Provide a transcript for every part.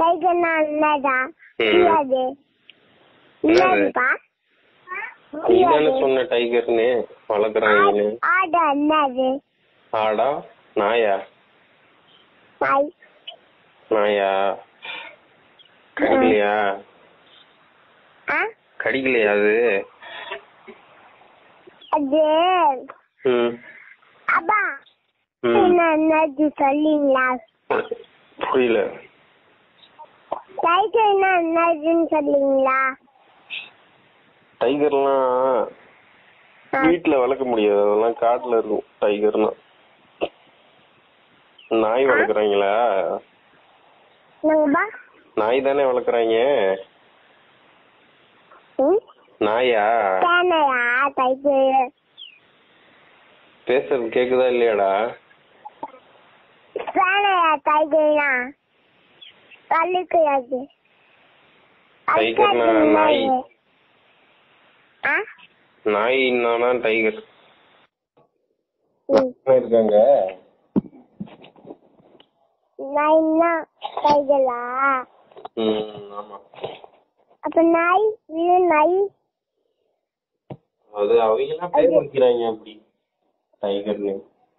டைகர்னா என்னடா ம். தெரியாது என்னதுப்பா நீ தானே தெரியாது. சொன்ன டைகர்னு வளர்க்குறாங்கன்னு ஆ- ஆடா என்னது ஆடா நாயா நாய் நாயா கடிக்கலையா ஆ கடிக்கலையா அது அது ம் அப்பா ம் என்ன என்னது சொல்லிங்களா புரியல டைகர்னா என்னதுன்னு சொல்லிங்களா டைகர்லாம் ஆ. வீட்ல வளர்க்க முடியாது அதெல்லாம் காட்டுல இருக்கும் டைகர்னா நாய் வளர்க்குறாங்களா என்னங்கப்பா நாய் தானே வளர்க்குறாங்க ம் நாயா சேனையா டைகர் பேசுறது கேக்குதா இல்லையாடா சேனையா டைகர்னா வலிக்கிறது டைகர்னா நாய். ஆ நாயின்னா டைகர் ம் இருக்காங்க நாய்னா டைகரா ம் ஆமா அப்ப நாய் இது நாய் அது அவங்க எல்லாம் பேர் வைக்கிறாங்க அப்படி டைகர்னு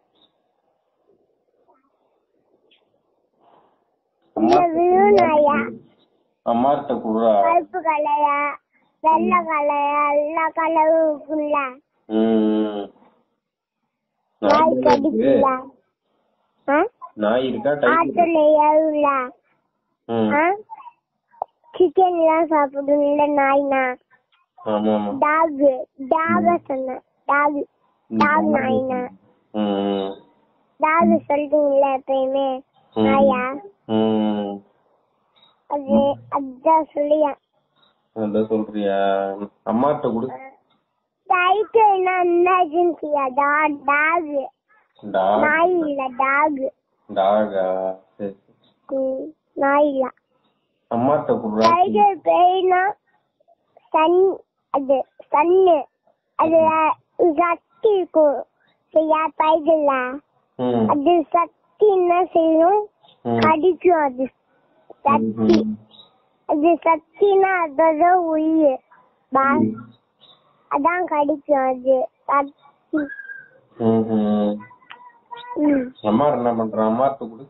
இந்த விழு நாயா அம்மாட்ட குடுறா கருப்பு கலரா வெள்ளை கலரா எல்லா கலரும் இருக்குல்ல ம் நாய் நாய் தானே இருக்கு. கடிக்கல ஆ நாய் இருக்கா டைகர் ஆத்துல ஏறுல ம் ஆ சிக்கன் எல்லாம் சாப்பிடும்ல நாய்னா ஆமா ஆமா டாக் டாக சொன்ன டாக் டாக் நாய்னா ம் டாக் சொல்றீங்கல்ல எப்பயுமே ம். நாயா ம் அது அதான் சொல்லியா அதான் சொல்றியா அம்மாட்ட கொடு டைகர்னா என்ன ஏஜென்சியா டாக் டாக் டாக் நாய் இல்ல டாக் டாகா சரி நாய் இல்ல அம்மாட்ட குடுறா டைகர் பேர்னா சன் அது சன்னு அது சக்தி இருக்கும் சரியா டைகர்ல ம் அது சக்தி என்ன செய்யும் ம். கடிக்கும் அது சக்தி ம். அது சக்தினா அதோட உயிர் பா அதான் கடிக்கும் அது சக்தி ம் ம் ம். அம்மா என்ன பண்றான் அம்மாட்ட கொடு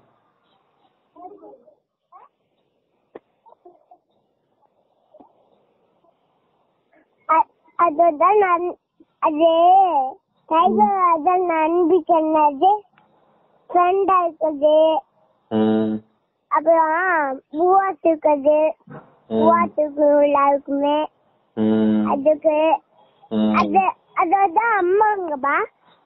அ- அதுதான் நன்- அது டைகர் அதான் நம்பிக்கை என்னது ஃப்ரெண்டா இருக்குது ம் அப்புறம் பூவாத்து இருக்குது ம். பூவாத்துக்கு எல்லாருக்குமே ம் அதுக்கு ம். அது அதோட அம்மாங்கப்பா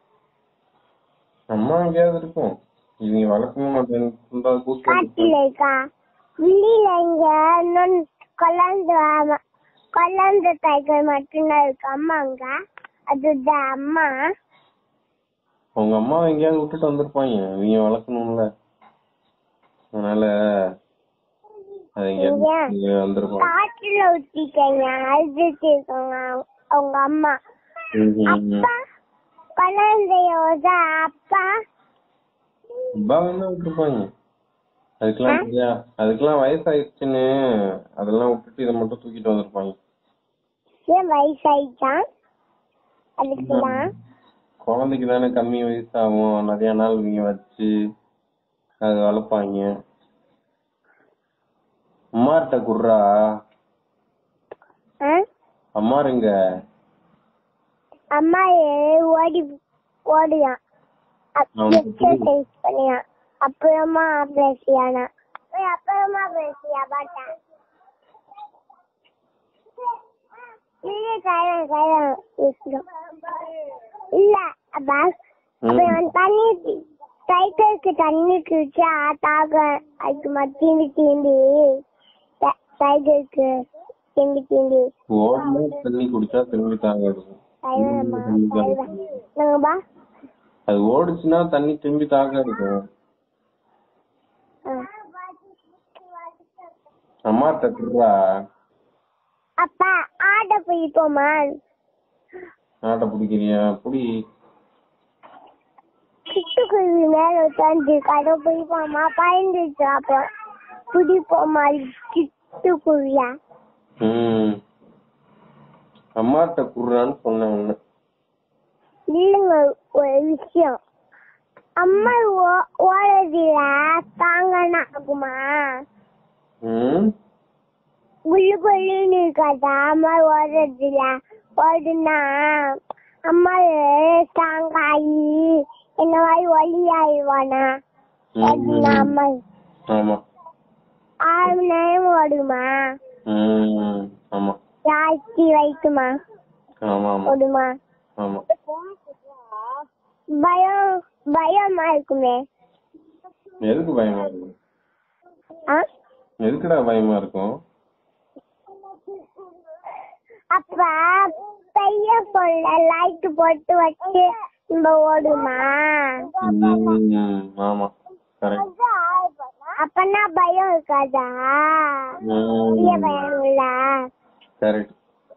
அம்மா எங்கேயாவது இருக்கும் இவங்க வளர்க்கவே மாட்டேன் கூட்டு காட்டுல இருக்கா வெளியில இங்க இன்னொன்னு குழந்தை ஆமா- குழந்தை டைகர் மட்டும்தான் இருக்கு அம்மாங்க அதுதான் அம்மா உங்க அம்மா எங்கேயாவது விட்டுட்டு வந்திருப்பாங்க இவங்க வளர்க்கணும்ல அதனால அது எங்கேயாவது இங்க வந்திருப்பாங்க காட்டுல ஊத்திக்கங்க அழுதுட்டு இருக்காங்க அவங்க- அவங்க அம்மா ம், ம், ம். அப்பா குழந்தையோட அப்பா அப்பா வேணா விட்டுருப்பாங்க அதுக்கெல்லாம் சரியா அதுக்கெல்லாம் வயசாயிடுச்சுன்னு அதெல்லாம் விட்டுட்டு இதை மட்டும் தூக்கிட்டு வந்திருப்பாங்க ஏன் வயசாயிட்டான் அதுக்குதான் குழந்தைக்கு தானே கம்மி வயசாகும் நிறைய நாள் இவங்க வச்சு அது வளர்ப்பாங்க அம்மார்ட்ட குடுறா ஆ? அம்மா இருங்க அம்மா ஏ- ஓடி ஓடியான் அவனுக்கு புரியுது. எக்ஸசைஸ் பண்ணியான் அப்புறமா பேசியானா ஏய், அப்புறமா பேசியா பாட்டா இல்ல கைதான் கைதான் பேசுறோம் இல்ல அப்பா அப்புறம் தண்ணி சைக்கிளுக்கு தண்ணி குடிச்சா தாக அதுக்கு மத்தியந்து தீண்டி சைக்கிளுக்கு தீண்டி தீண்டி ஓடனே தண்ணி குடிச்சா திரும்பி தாங்க இருக்கும் கைதானம்மா கைதான் நாங்கப்பா அது ஓடுச்சுன்னா தண்ணி திரும்பி தாங்க இருக்கும் ஆ அம்மாட்ட குடுறா அப்பா ஆட போயிப்போமா ஆட்டை பிடிக்கிறியா புடி சிட்டுக்குருவி மேல உட்காந்து கடை போயிப்போமா பயந்துச்சு அப்போ பிடிப்போமா சிட்டுக்குருவியா ம் அம்மாட்ட குடுறான்னு சொன்னேன் ஒண்ணு இல்லைங்க ஒரு விஷயம் அம்மா ஓ- ஓடுறதுல தாங்கன்னா ஆகுமா ம் குள்ளு குள்ளுன்னு இருக்காதா அம்மா ஓடுறதுல ஓடுனா அம்மா ஸ்ட்ராங் ஆகி என்ன மாதிரி ஒலி ஆயிடுவானா ஓடுனா அம்மா ஆமா ஆறு மணி நேரம் ஓடுமா ம் ஆமா ஜாஸ்தி வைக்குமா ஆமா ஆமா ஓடுமா ஆமா பயம் பயமா இருக்குமே எதுக்கு பயமா இருக்கும் ஆ எதுக்குடா பயமா இருக்கும் அப்ப பெரிய பொருள லைட் போட்டு வச்சு நம்ம ஓடுமா ம், ஆமா கரெக்ட் அப்பனா பயம் இருக்காதா பெரிய பயம் இல்ல கரெக்ட்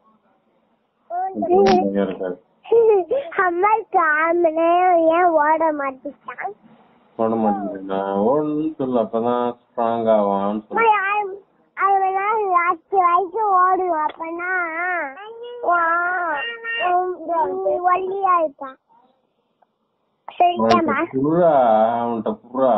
இருக்காது அம்மாக்கு ஆறு மணி நேரம் ஏன் ஓட மாட்டேங்கிறான் ஓட மாட்டேங்குது நான் ஓடணும்னு சொல்லு அப்பதான் ஸ்ட்ராங் ஆவான்னு சொல்லு அது வேணா லாஸ்ட் வரைக்கும் ஓடுவோம் அப்பனா ஒல்லியா இருப்பான் சரிதாம்மா அவன்கிட்ட புர்றா அவன்கிட்ட புர்றா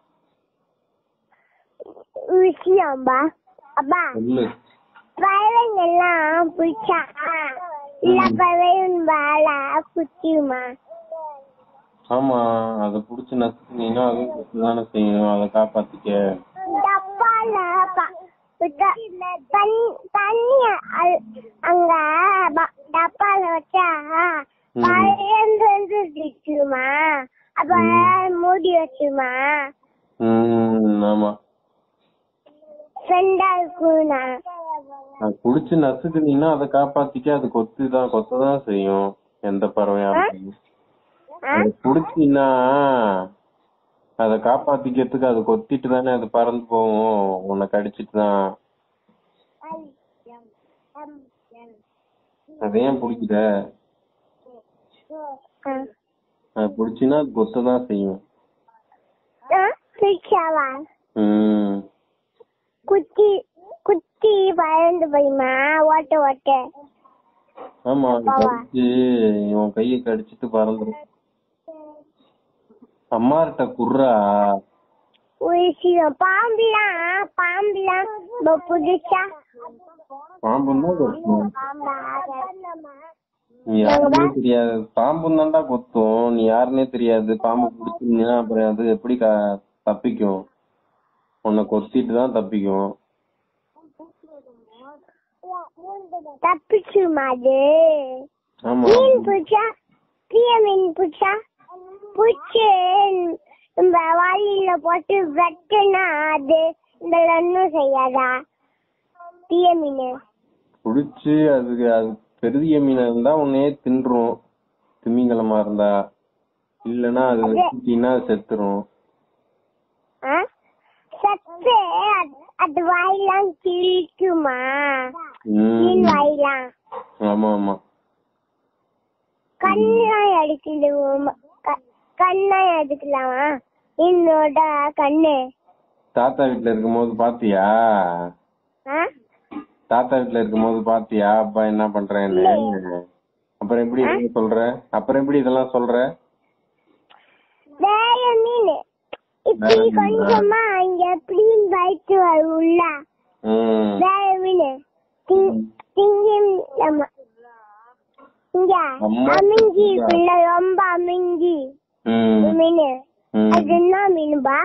விஷயம்பா அப்பா சொல்லு பறவைங்க எல்லாம் பிடிச்சா இல்ல பறவையும் வேலை குத்தியுமா ஆமா அத புடிச்சு நசுக்குனீங்கன்னா அதுவும் குத்துதானே செய்யும் அதை காப்பாத்திக்க டப்பால ப- த- தண்ணி- தண்ணி அ- அங்க ப- டப்பால வச்சா ம். பறந்து வந்து திட்டுமா அப்ப மூடி வச்சுமா ம் ஆமா ஃப்ரெண்டா இருக்கும்னா அது புடிச்சு நசுக்குனீங்கன்னா அதை காப்பாத்திக்க அது கொத்துதான் கொத்ததான் செய்யும் எந்த பறவையா இருந்தாலும் ஆ? அது புடிச்சின்னா அத காப்பாத்திக்கிறதுக்கு அது கொத்திட்டு தானே அது பறந்து போகும் உன்னை கடிச்சிட்டு தான் அது ஏன் பிடிக்குத ஆ. அது பிடிச்சின்னா அது கொத்ததான் செய்யும் ஆ, பிடிச்சாவா ம் குத்தி குத்தி பறந்து போயுமா ஓட்ட ஓட்ட ஆமா அது அப்பாவா? கடிச்சு இவன் கைய கடிச்சிட்டு பறந்துரும் அம்மார்ட்ட குர்ரா ஒரு விஷயம் பாம்புலாம் பாம்புலாம் ரொம்ப புதுசா பாம்புன்னா கொத்தும் நீ யாருன்னே தெரியாது பாம்பும் தான்டா கொத்தும் நீ யாருன்னே தெரியாது பாம்பு பிடிச்சிருந்தீங்கன்னா அப்புறம் அது எப்படி க- தப்பிக்கும் உன்னை கொத்திட்டு தான் தப்பிக்கும் தப்பிச்சுமா அது ஆமா மீன் பிடிச்சா பிரிய மீன் பிடிச்சா பிடிச்சி நம்ம வாளியில போட்டு வெட்டுனா அது இந்த ஒன்றும் செய்யாதா பிரிய மீன் புடிச்சு அதுக்கு அது பெரிய மீனா இருந்தா உன்னையே தின்றும் திமிங்கலமா இருந்தா இல்லனா அது வச்சுட்டீங்கன்னா அது செத்துரும் ஆ? சத்து அது- அது வாயெல்லாம் கிழிக்குமா மீன் ம் வாயெல்லாம் ஆமா ஆமா கண்ணெல்லாம் எடுக்கலாமா கண்ணெல்லாம் எடுக்கலாமா என்னோட கண்ணு தாத்தா வீட்ல இருக்கும்போது பாத்தியா ஆ? தாத்தா வீட்ல இருக்கும்போது பாத்தியா அப்பா என்ன பண்றேன்னு அப்புறம் எப்படி இதெல்லாம் சொல்ற அப்புறம் எப்படி இதெல்லாம் சொல்ற வேற மீன் இப்படி வேற மீனா? கொஞ்சமா இங்க எப்படி வயிற்று உள்ள ம் வேற மீன் திங்கம் நம்ம இங்க அம்மா அமிஞ்சி சொல்லுதா? உள்ள ரொம்ப அமிஞ்சி ம் மீன் ம். அது என்ன மீனுபா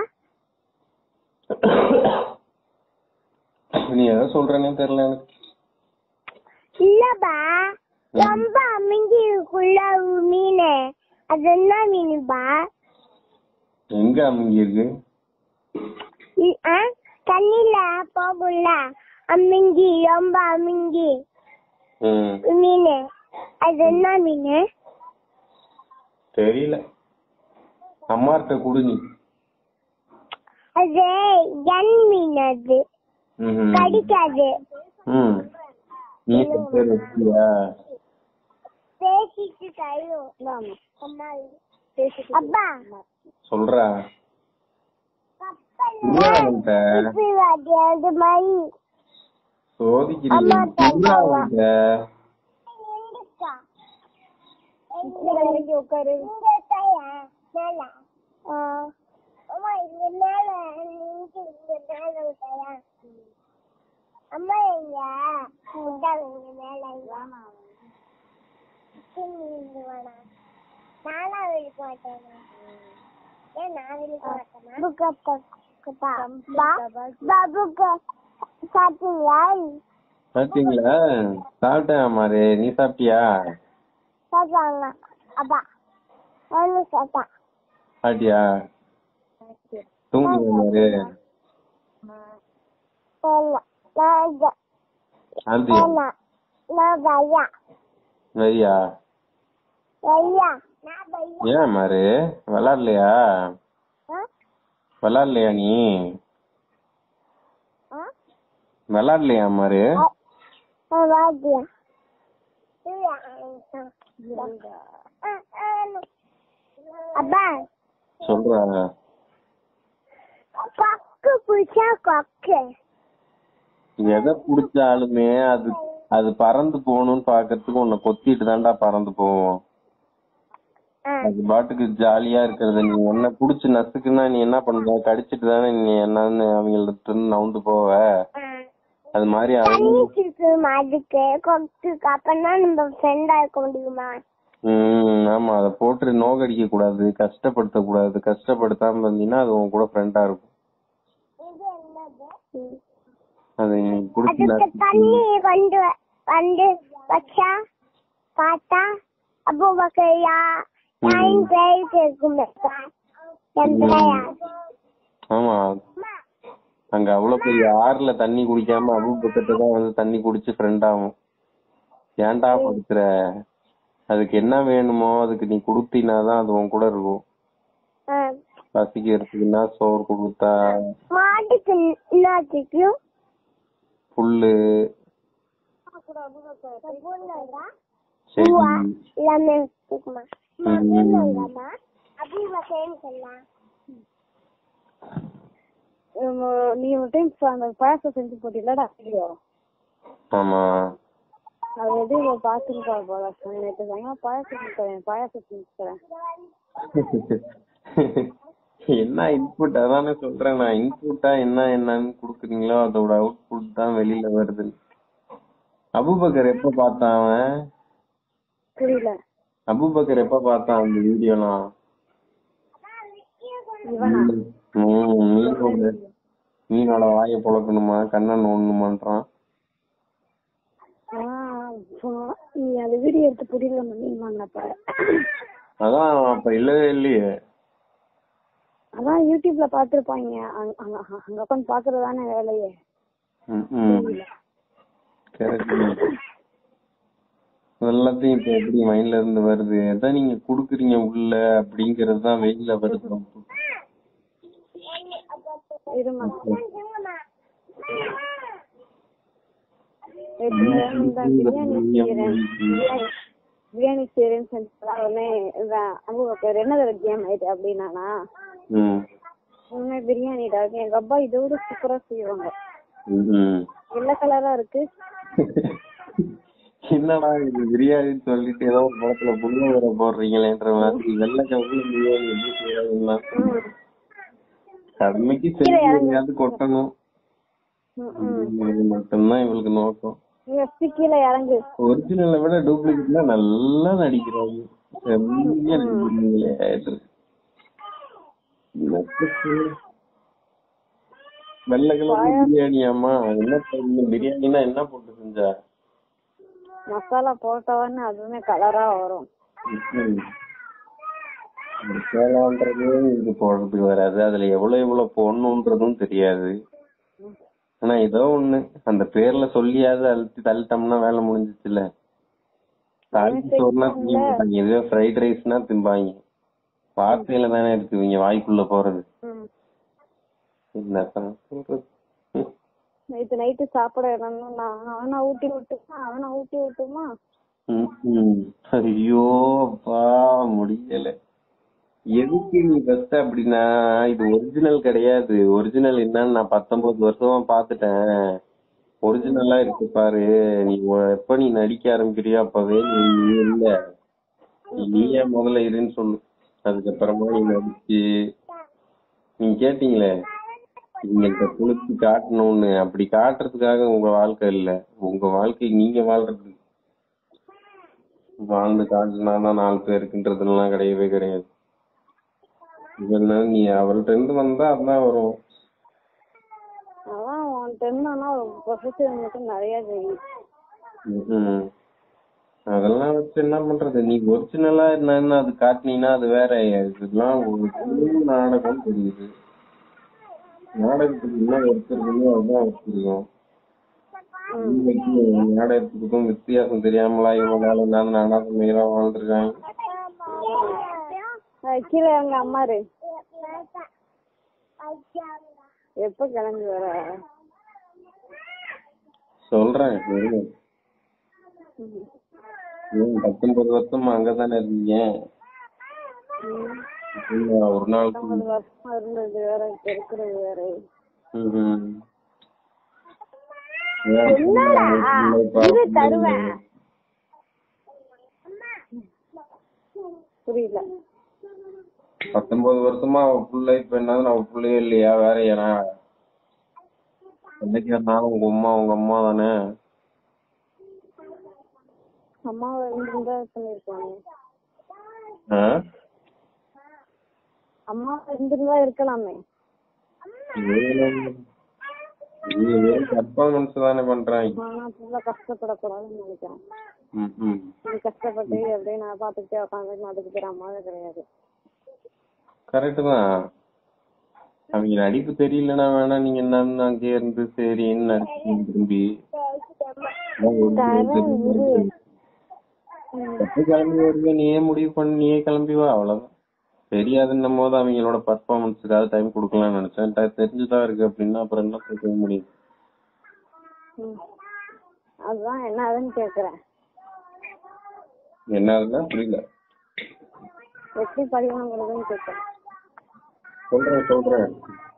நீ எதை சொல்றேன்னு தெரியல எனக்கு இல்லப்பா ரொம்ப அமிஞ்சி இருக்குள்ள ஒரு மீன் அது என்ன மீனுபா எங்க அமுங்கி இருக்கு இ- ஆ? தண்ணில போகும்ல அமிஞ்சி ரொம்ப அமிஞ்சி ம் மீன் அது என்ன மீன் தெரியல அம்மார்ட்ட குடு நீ அது என் மீன் அது ம்ஹும். கடிக்காது ம் நீ என் பேர் வச்சியா பேசிட்டு கையும் அப்பா சொல்றா புர்ரா அவன்கிட்ட இப்படி வாட்டி அது மாதிரி சோதிக்கிறீங்க அம்மா புர்ரா தருவாங்க. அவன்கிட்ட எங்கக்கா? இங்க உட்காரு இங்க தாயா மேல ஆ. அம்மா இங்க மேல இங்க இங்க மேல விட்டாயா அம்மா எங்க விட்டாங்க இங்க மேல இங்க இங்க வேணா நானா விழுக்க மாட்டேன் ஏன் நான் விழுக்க மாட்டேனா புக்கத்தா பாபுக்கு சாப்பிட்டீங்களா சாப்பிட்டீங்களா சாப்பிட்டேன் மாரு நீ சாப்பிட்டியா சாப்பிட்டாங்க அப்பா நானும் சாப்பிட்டேன் சாப்பிட்டியா தூங்குங்க மாரு வேணாம் நான் இது ஆண்டி வேணாம் நான் பையா சரியா பையா நான் பையா ஏன் மாரு விளாட்லையா ஆ விளாட்லையா நீ ஆ விளாட்லையா மாரு ஆ வாத்தியா அப்பா சொல்றா கொக்கு பிடிச்சா கொக்கு எதை புடிச்சாலுமே அது அது பறந்து போகணும்னு பாக்குறதுக்கு உன்னை கொத்திட்டு தான்டா பறந்து போவோம் ஆ அது பாட்டுக்கு ஜாலியா இருக்கிறது நீ என்ன புடிச்சு நசுக்குன்னா நீ என்ன பண்ணுவ கடிச்சிட்டு தானே நீ என்னன்னு அவங்கள்ட்ட இருந்து நவுந்து போவ ஆ. அது மாதிரி அவங்க தண்ணி இருக்குமா அதுக்கு கொக்குக்கு அப்பதான் நம்ம ஃப்ரெண்டா இருக்க முடியுமா ம் ஆமா அதை போட்டு நோகடிக்க கூடாது கஷ்டப்படுத்த கூடாது கஷ்டப்படுத்தாம இருந்தீங்கன்னா அது உன் கூட ஃப்ரெண்டா இருக்கும் ம். அது நீ புடிச்சு அதுக்கு நசுக்கி தண்ணி கொண்டு வ- வந்து வச்சா பார்த்தா அப்போ மக்களையா நைன் பேருக்கு இருக்குமே என் பேயா ஆமா அங்க அவ்வளவு பெரிய ஆறுல தண்ணி குடிக்காம அபுபக்கத்தை தான் வந்து தண்ணி குடிச்சு ஃப்ரெண்ட் ஆகும் ஏன்டா படுத்துற அதுக்கு என்ன வேணுமோ அதுக்கு நீ கொடுத்தீனாதான் அது உன் கூட இருக்கும் ஆ. பசிக்கிறதுக்குன்னா சோறு கொடுத்தா மாட்டுக்கு என்னத்துக்கும் புல்லு செடி பூவா எல்லாமே இருக்குமா ம். அபிமகேன்னு சொல்லலாம் நீ ஒரு டைம் அந்த பாயசம் செஞ்சு போட்டிலடா வீடியோ ஆமா அது எது பாத்துருப்பா போல நேற்று சாயங்காலம் பாயசம் செஞ்சு தரேன் பாயசம் செஞ்சு தரேன் என்ன இன்புட் அதானே சொல்றேன் நான் இன்புட்டா என்ன என்னன்னு குடுக்குறீங்களோ அதோட அவுட்புட் தான் வெளியில வருது அபுபக்கர் எப்ப பார்த்தான் அவன் புரியல அபுபக்கர் எப்ப பார்த்தான் அந்த வீடியோலாம் இவனா ம், மீனோட மீனோட வாயை பொழக்கணுமா கண்ணை நோண்டணுமான்றான் ஆ, இப்போ நீ அந்த வீடியோ எடுத்து புரியல மீன் வாங்கினப்ப அதான் அப்ப இல்லவே இல்லையே அதான் யூடியூப்ல பாத்துருப்பாங்க அங்க அங்க அங்க உட்காந்து பாக்குறதானே வேலையே ம், ம். correct. எல்லாத்தையும் இப்ப எப்படி மைண்ட்ல இருந்து வருது எதை நீங்க குடுக்குறீங்க உள்ள அப்படிங்கறது தான் வெளியில வருது இருமா நேத்து இந்த பிரியாணி செய்யறேன் பிரியாணி- பிரியாணி செய்யறேன்னு சொல்லிட்டு உடனே இதான் அபுபக்கர் என்ன தடவை கேம் ஆயிட்டு அப்படின்னானா ம். உண்மை பிரியாணிடா எங்க அப்பா இதை விட சூப்பரா செய்வாங்க ம், ம். வெள்ளை கலரா இருக்கு என்னடா இது பிரியாணின்னு சொல்லிட்டு ஏதோ ஒரு படத்துல புளியோதரை போடுறீங்களேன்ற மாதிரி வெள்ளை கவுல பிரியாணி எப்படி செய்யறதுன்னா ம். கடமைக்கு செஞ்சு கொட்டணும் ம், ம். இது மட்டும்தான் இவளுக்கு நோக்கம் நீ ஃபர்ஸ்ட் கீழே இறங்கு ஒரிஜினலை விட டூப்ளிகேட்ல நல்லா நடிக்கிறாங்க செம்மையா நடிக்கிறீங்களே வெள்ளை கலர் பிரியாணியாமா என்ன பண்ணு பிரியாணினா என்ன போட்டு செஞ்சா மசாலா போட்டவொடனே அதுவுமே கலரா வரும் ம்ம். இந்த சேலான்றது இது போடுறதுக்கு வராது அதுல எவ்வளவு எவ்வளவு போடணுன்றதும் தெரியாது ஆனா ஏதோ ஒண்ணு அந்த பேர்ல சொல்லியாவது அழுத்தி தள்ளிட்டோம்னா வேலை முடிஞ்சிச்சுல தாளிச்சு சோறுனா திங்க மாட்டாங்க இதுவே ஃப்ரைட் ரைஸ்னா திம்பாங்க வார்த்தையில தானே இருக்கு இவங்க வாய்க்குள்ள போறது ம். என்ன சொல்றது ம். நேத்து நைட்டு சாப்பிட இடம்னா அவனை ஊட்டி விட்டுமா அவனை ஊட்டி விட்டுமா ம், ம். ஐயோ அப்பா முடியல எதுக்கு நீ ஃபர்ஸ்ட் அப்படின்னா இது ஒரிஜினல் கிடையாது ஒரிஜினல் என்னன்னு நான் பத்தொன்பது வருஷமா பாத்துட்டேன் ஒரிஜினலா இருக்கு பாரு நீ ஒ- எப்ப நீ நடிக்க ஆரம்பிக்கிறியோ அப்பவே நீ நீ இல்ல நீ ஏன் முதல்ல இருன்னு சொல்லு அதுக்கப்புறமா நீ நடிச்சு நீங்க கேட்டீங்களே நீங்க குளிச்சு காட்டணும்னு அப்படி காட்டுறதுக்காக உங்க வாழ்க்கை இல்ல உங்க வாழ்க்கை நீங்க வாழ்றது வாழ்ந்து காட்டுனாதான் நாலு பேருக்குன்றதுலாம் கிடையவே கிடையாது என்ன நீ அவர்கிட்ட இருந்து வந்தா அதான் வரும் அதான் உன்கிட்ட இருந்தானா ப்ரொஃபஸர் மட்டும் நிறைய தெரியும் ம்ஹும். அதெல்லாம் வச்சு என்ன பண்றது நீ ஒரிஜினலா என்னன்னு அது காட்டினீங்கன்னா அது வேற இதெல்லாம் ஒரு புது நாடகம் தெரியுது நாடகத்துக்கு என்ன ஒருத்தருக்குமோ அதுதான் ஒருத்தருக்கும் உண்மைக்கு நாடகத்துக்கும் வித்தியாசம் தெரியாமலா இவ்வளவு நாள் நான் நாடகம் மீறா வாழ்ந்துருக்காங்க அஹ் கீழே எங்க அம்மாரு எப்ப கிளம்பி வர சொல்றேன் இருங்க. ஏன் பத்தொன்பது வருஷமா அங்கதானே இருந்தீங்க இல்ல, ஒரு நாள் பத்தொன்பது வருஷமா இருந்தது வேற இப்ப இருக்கிறது வேற ம்ஹும். என்னடா இது தருவேன் புரியல பத்தொன்பது வருஷமா அவ புள்ள இப்ப என்னது அவ புள்ளையே இல்லையா வேற ஏனா என்னைக்கு இருந்தாலும் உங்க அம்மா உங்க அம்மா தானே அம்மாவை இருந்திருந்தா பண்ணிருப்பாங்க ஆ? அம்மா இருந்திருந்தா இருக்கலாமே நீங்க வெறும் பர்ஃபார்மன்ஸ் தானே பண்றாங்க ஆனா புள்ள கஷ்டப்படக்கூடாதுன்னு நினைக்கிறேன் ம்ஹும். இது கஷ்டப்பட்டு அப்படியே நான் பாத்துக்கிட்டே உட்காந்து அதுக்கு பேர் அம்மாவே கிடையாது கரெக்ட் தான் அவங்க நடிப்பு தெரியலனா வேணா நீங்க என்னன்னு அங்கேயே இருந்து சரின்னு நடிச்சு திரும்பி ஆனா ஒரு தரேன் இரு. எப்ப கிளம்பி வருவ நீயே முடிவு பண்ணி நீயே கிளம்பி வா அவ்வளவுதான் தெரியாதுன்னும் போது அவங்களோட பர்ஃபார்மன்ஸுக்காக டைம் கொடுக்கலாம்னு நினைச்சேன் ட- தெரிஞ்சுதான் இருக்கு அப்படின்னா அப்புறம் என்ன செய்ய முடியும் ம். அதுதான் என்னதுன்னு கேக்குறேன் என்ன ஆகுதுன்னா புரியல எப்படி பழி வாங்குறதுன்னு கேக்குறேன் சொல்றேன் சொல்றேன்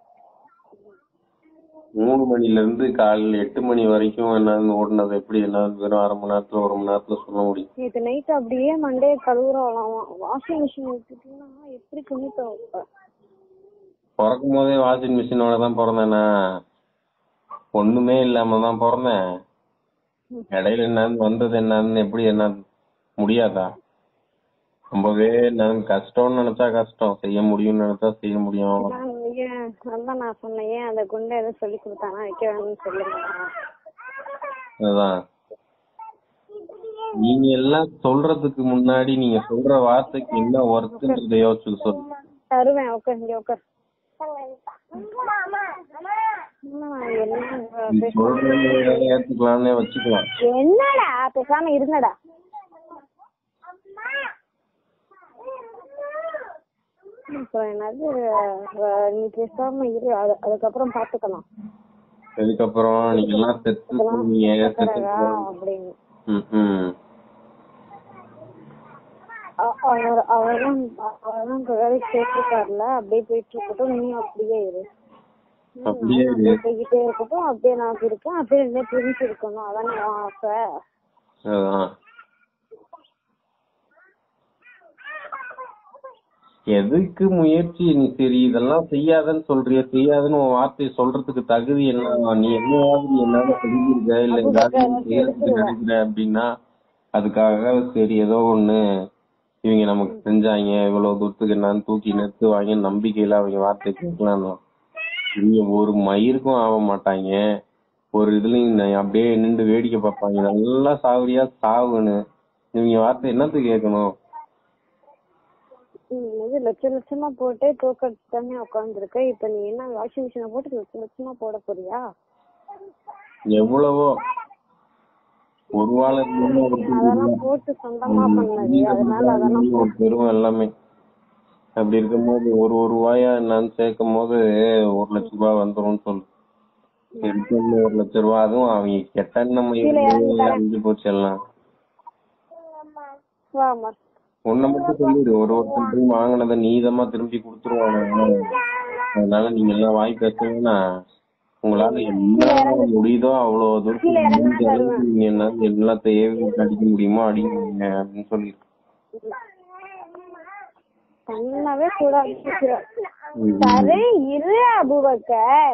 மூணு மணில இருந்து காலையில எட்டு மணி வரைக்கும் என்னன்னு ஓடுனது எப்படி என்ன வெறும் அரை மணி நேரத்துல ஒரு மணி நேரத்துல சொல்ல முடியும் நேத்து நைட் அப்படியே மண்டே கழுவுறோம் வாஷிங் மிஷின் வச்சுட்டீங்கன்னா எப்படி துணி துவைப்ப பிறக்கும் போதே வாஷிங் மிஷினோட தான் பிறந்தேனா ஒண்ணுமே இல்லாம தான் பிறந்தேன் இடையில என்னன்னு வந்தது என்னன்னு எப்படி என்ன முடியாதா ரொம்பவே என்னன்னு கஷ்டம்னு நினைச்சா கஷ்டம் செய்ய முடியும்னு நினைச்சா செய்ய முடியும் நான் ஏன் அதான் நான் சொன்னேன் ஏன் அந்த குண்டை எதுவும் சொல்லி கொடுத்தானா வைக்க வேணும்னு சொல்லுங்க அதுதான் நீங்க எல்லாம் சொல்றதுக்கு முன்னாடி நீங்க சொல்ற வார்த்தைக்கு என்ன ஒர்த்துன்றத யோசிச்சு சொல்லு தருவேன் உட்கார் இங்க உட்கார் என்ன என்ன நீ சொல்றத ஏத்துக்கலாம்னே வச்சுக்கலாம் என்னடா பேசாம இருங்கடா அப்புறம் என்னது அஹ், நீ பேசாம இரு அது அதுக்கப்புறம் பாத்துக்கலாம் அதுக்கப்புறம் நீங்க எல்லாம் செத்து போவீங்க செத்து கடகா போவீங்க. அப்படின்னு ம், ம். அ- அவர் அவர்தான் அவர்தான் இப்ப வேலைக்கு சேர்த்துருக்காருல அப்படியே போயிட்டு இருக்கட்டும் நீ அப்படியே இரு ம், அப்படியே நானும் இரு. அப்படியே போய்கிட்டே இருக்கட்டும் அப்படியே நான் இருக்கேன் அப்படியே ரெண்டே பிரிஞ்சு இருக்கணும் அதானே உன் ஆசை அதான் எதுக்கு முயற்சி நீ சரி இதெல்லாம் செய்யாதன்னு சொல்றிய செய்யாதுன்னு உன் வார்த்தையை சொல்றதுக்கு தகுதி என்ன நீ என்னவாவது என்னால செஞ்சிருக்க இல்ல ஏதாவது நீ செய்யறதுக்கு நினைக்கிற அப்படின்னா அதுக்காக சரி ஏதோ ஒண்ணு இவங்க நமக்கு செஞ்சாங்க இவ்வளவு தூரத்துக்கு என்னன்னு தூக்கி நிறுத்துவாங்க நம்பிக்கையில அவங்க வார்த்தை கேட்கலாம் இவங்க ஒரு மயிருக்கும் ஆக மாட்டாங்க ஒரு இதுலயும் ந- அப்படியே நின்று வேடிக்கை பார்ப்பாங்க நல்லா சாவடியா சாவுன்னு இவங்க வார்த்தை என்னத்துக்கு கேட்கணும் ம், இது லட்ச லட்சமா போட்டு தோக்கடிச்சு தானே உட்காந்துருக்க இப்ப நீ என்ன வாஷிங் மிஷினை போட்டு லட்ச லட்சமா போட போறியா எவ்வளவோ ஒரு வாழை இருந்தாலும் ஒரு பெரும் அதெல்லாம் போட்டு சொந்தமா பண்ணது அதனால அதெல்லாம் ஒரு பெரும் எல்லாமே அப்படி இருக்கும்போது ஒரு ஒரு ரூபாயா என்னன்னு சேர்க்கும் போது ஒரு லட்ச ரூபாய் வந்துரும்னு சொல்லு எடுத்தோம்னா ஒரு லட்ச ரூபாய் அதுவும் அவங்க கெட்ட நம்ம அழிஞ்சு போச்சு எல்லாம் வாமா ஒன்ன மட்டும் சொல்லிடு ஒரு ஒருத்தர் வாங்கினத நீதமா திரும்பி கொடுத்துருவாங்க அதனால நீங்க எல்லாம் வாய் பேசுவீங்கன்னா உங்களால என்ன முடியுதோ அவ்வளவு தூரத்துக்கு முடிஞ்ச அளவுக்கு நீங்க என்ன எல்லாத்தையும் அடிக்க முடியுமோ அடிங்க அப்படின்னு சொல்லி தன்னாவே கூட சரி இரு அபுபக்கர்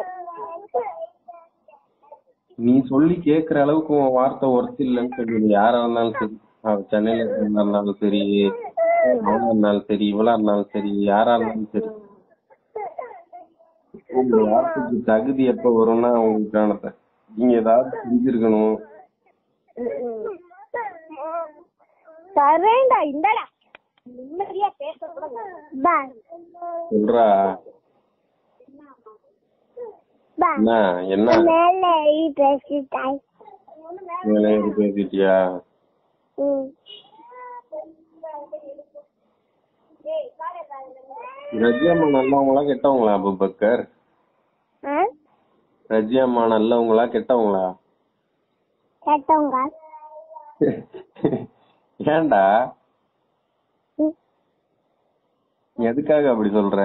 நீ சொல்லி கேக்குற அளவுக்கு உன் வார்த்தை ஒர்த்து இல்லைன்னு சொல்லிடு யாரா இருந்தாலும் சரி அவ சென்னையில இருந்தாலும் சரி அவனா இருந்தாலும் சரி இவளா இருந்தாலும் சரி யாரா இருந்தாலும் சரி உங்க வார்த்தைக்கு தகுதி எப்ப வரும்னா உங்களுக்கானத நீங்க ஏதாவது செஞ்சிருக்கணும் சரேண்டா இந்தடா நிம்மதியா பேச கூட பா சொல்றா பா என்ன என்ன மேல எழுதி பேசிட்டாய் மேலே ஏறி பேசிட்டியா ம் ரஜியம்மா நல்லவங்களா கெட்டவங்களா அபுபக்கர் ஆ ரஜியம்மா நல்லவங்களா கெட்டவங்களா கேட்டவங்க ஏன்டா ம். எதுக்காக அப்படி சொல்ற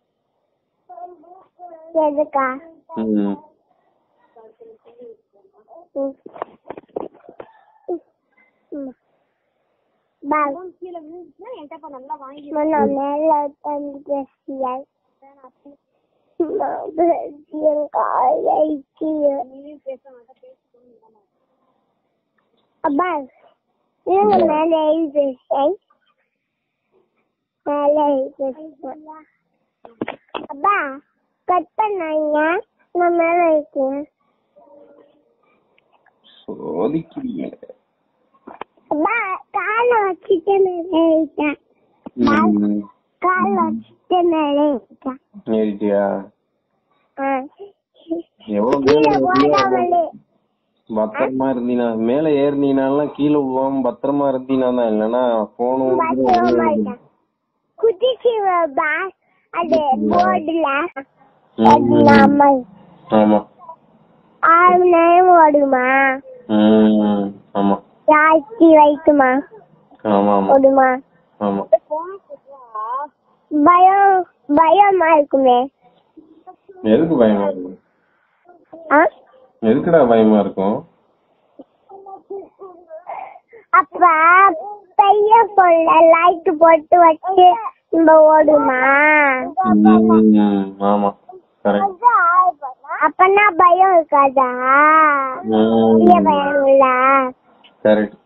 எதுக்கா ம் ம். ம். பா கீழே விழுந்துச்சுன்னா என்கிட்ட நல்லா வாங்கி நான் மேல உட்காந்து பேசியாய் நான் பேசியன் காலைக்கு பேச மாட்டேன் பேச அப்பா நீங்க மேல எழுதி பேசியாய் மேல எழுதி பேசியாய் அப்பா கட் பண்ணாங்க நான் மேல இருக்கேன் சோதிக்கிறீங்க அப்பா காலை வச்சுட்டு மேல இருக்கேன் ம். காலை வச்சுட்டு மேல இருக்கேன் ஏறிட்டியா ஆ. எவ்வளவு கீழே மேல ஏறியா போடாமலே பத்திரமா இருந்தீனா மேல ஏறினீனாலாம் கீழே விழுவாம பத்திரமா இருந்தீனா தான் இல்லன்னா போனும் பத்திரமா இருக்கேன் குதிச்சு பா அது போர்டுல அது நம்ம ஆமா ஆறு மணி நேரம் ஓடுமா ம் ஆமா ஜாஸ்தி வைக்குமா ஆமா ஆமா ஓடுமா ஆமா பயம் பயமா இருக்குமே எதுக்கு பயமா இருக்கும் ஆ? எதுக்குடா பயமா இருக்கும் அப்ப பையன் பொருள லைட் போட்டு வச்சு நம்ம ஓடுமா ம், ஆமா கரெக்ட் அப்பனா பயம் இருக்காதா பெரிய பயம் இல்ல கரெக்ட்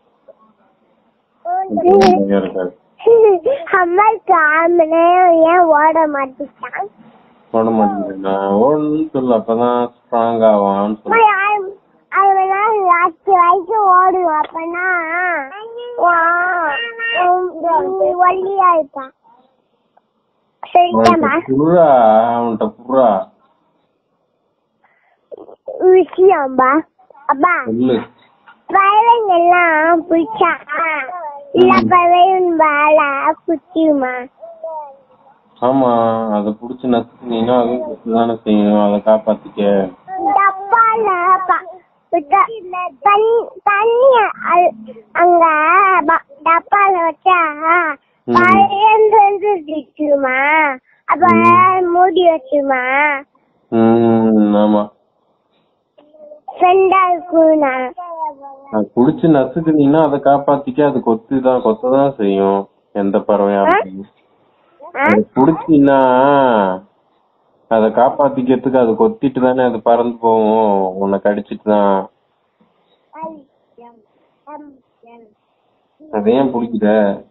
இருக்காது அம்மாக்கு ஆறு மணி நேரம் ஏன் ஓட மாட்டேங்கிறான் ஓட மாட்டேங்குது ஓடணும்னு சொல்லு அப்பதான் ஸ்ட்ராங் ஆவான்னு சொல்லு அம்மா, ஆறு- ஆறு மணி நேரம் லாஸ்ட் வரைக்கும் ஓடுவோம் அப்பனா வா- உம், ஒல்லியா இருப்பான் சரிதாம்மா அவன்கிட்ட புர்றா அவன்கிட்ட புர்றா விஷயம்பா அப்பா சொல்லு பறவைங்க எல்லாம் பிடிச்சா இல்ல பறவையும் வாழ குத்தியுமா ஆமா அத புடிச்சு நசுக்குனீங்கன்னா அதுவும் குத்துதானே செய்யும் அதை காப்பாத்திக்க டப்பால ப- விட்ட- தண்ணி தண்ணி அ- அங்க ப- டப்பால வச்சா ம். பறந்து திட்டுமா அப்ப மூடி வச்சுமா ம் ஆமா ஃப்ரெண்டா இருக்கும்னா அது புடிச்சு நசுக்குனீங்கன்னா அதை காப்பாத்திக்க அது கொத்துதான் கொத்ததான் செய்யும் எந்த பறவையா இருந்தாலும். ஆ? அது புடிச்சீன்னா அத காப்பாத்திக்கிறதுக்கு அது கொத்திட்டு தானே அது பறந்து போகும் உன்னை கடிச்சிட்டு தான் அது ஏன் பிடிக்குத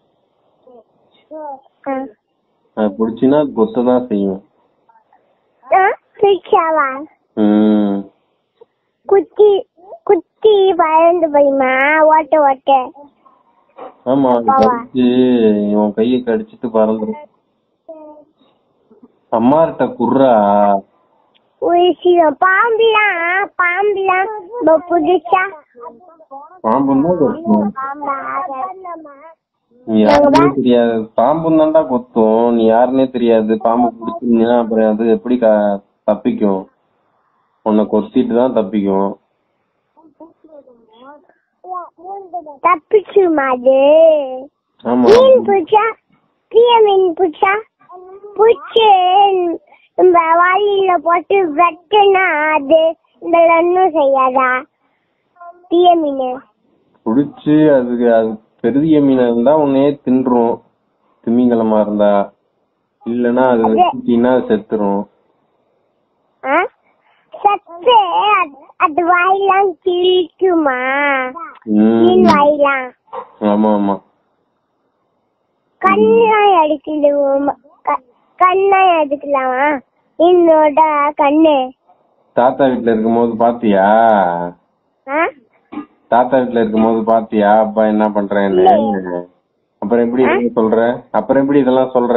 ஆ. அது புடிச்சின்னா அது கொத்ததான் செய்யும் ஆ? பிடிச்சாவா ம் குத்தி குத்தி பறந்து போயுமா ஓட்ட ஓட்ட ஆமா அது கடிச்சு இவன் கைய கடிச்சிட்டு பறந்துரும் அம்மார்ட்ட குர்ரா விஷயம் பாம்புலாம் பாம்புலாம் ரொம்ப புதுசா பாம்பும் தான் கொத்தும் பாம்பா நீ யாருன்னே தெரியாது பாம்பும் தான்டா கொத்தும் நீ யாருன்னே தெரியாது பாம்பு பிடிச்சிருந்தீங்கன்னா அப்புறம் அது எப்படி க- தப்பிக்கும் உன்னை கொத்திட்டு தான் தப்பிக்கும் தப்பிச்சுமா அது ஆமா மீன் பிடிச்சா பிரிய மீன் பிடிச்சா பிடிச்சி நம்ம வாளியில போட்டு வெட்டுனா அது இந்த ஒன்றும் செய்யாதா பிரிய மீன் புடிச்சு அதுக்கு அது பெரிய மீனா இருந்தா உன்னையே தின்றும் திமிங்கலமா இருந்தா இல்லனா அது வச்சுட்டீங்கன்னா அது செத்துரும் ஆ சத்து அது- அது வாயெல்லாம் கிழிக்குமா மீன் ம். வாயெல்லாம் ஆமா ஆமா கண்ணெல்லாம் எடுக்குது கண்ணெல்லாம் எடுக்கலாமா என்னோட கண்ணு தாத்தா வீட்ல இருக்கும்போது பாத்தியா ஆ தாத்தா வீட்ல இருக்கும்போது பாத்தியா அப்பா என்ன பண்றேன்னு அப்புறம் எப்படி இதெல்லாம் சொல்ற அப்புறம் எப்படி இதெல்லாம் சொல்ற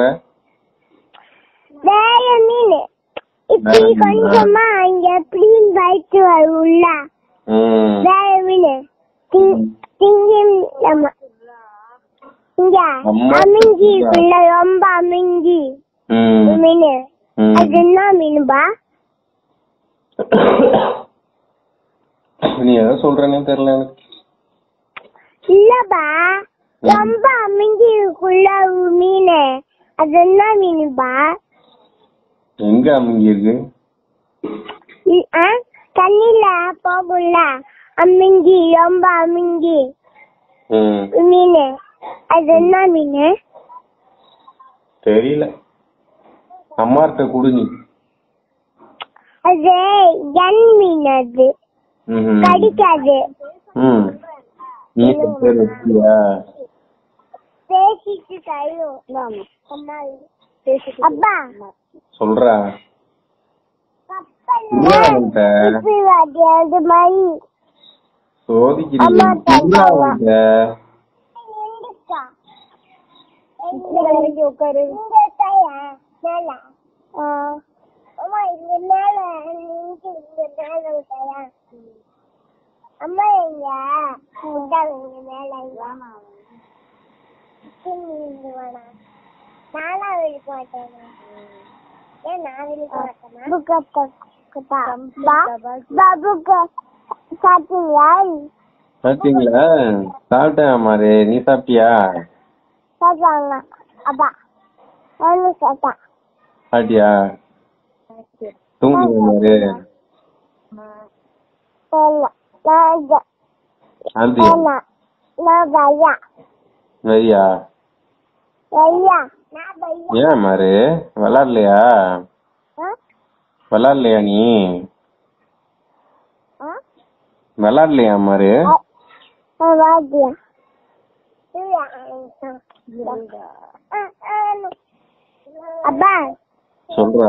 வேற மீன் இப்படி வேற மீனா? கொஞ்சமா இங்க எப்படி வயிற்று வரும்ல ம் வேற மீன் திங்- திங்கும் நம்ம இங்க அம்மா அமிஞ்சி இருக்குல்ல ரொம்ப அமிஞ்சி ம் மீன் ம். அது என்ன மீனுபா நீ எதை சொல்றேன்னே தெரியல எனக்கு இல்லப்பா ரொம்ப அமிஞ்சி இருக்குல்ல ஒரு மீன் அது என்ன மீனுபா எங்க அமுங்கி இருக்கு இ- ஆ? தண்ணில போகும்ல அமிஞ்சி ரொம்ப அமிஞ்சி ம் மீன் அது என்ன மீன் தெரியல அம்மார்ட்ட குடு நீ அது என் மீன் அது ம்ஹும். கடிக்காது ம் நீ இப்ப பேர் வச்சியா பேசிட்டு தரும் அப்பா சொல்றா கப்பல்ல என்ன அவன்கிட்ட இப்படி வாடி, அது மாதிரி சோதிக்கிறீங்க அம்மா, தாத்தா. என்ன அவன்கிட்ட எந்திரிக்கா. உட்காரு இங்க தாயா மேல ஆ. அம்மா இங்க மேல நீங்க இங்க மேல விட்டாயா அம்மா இங்க இந்தாங்க இங்க மேல இங்க. சின்னி இங்க வேணாம் நானா விழுக்க மாட்டேன் ஏன் நான் விழுக்க மாட்டேனா பாபுக்கு சாப்பிட்டீங்களா சாப்பிட்டீங்களா சாப்பிட்டேன் மாரு நீ சாப்பிட்டியா சாப்பிட்டாங்க அப்பா நானும் சாப்பிட்டேன் சாப்பிட்டியா தூங்குங்க மாரு இல்ல நான் இது ஆந்தியா இல்ல நான் பையா வெறியா பையா நான் பையா ஏன் மாரு விளாடலையா ஆ? விளாடலையா நீ ஆ? விளாடலையா மாரு ஆ, வாத்தியா இல்ல, ஆ, ஆ, அப்பா சொல்றா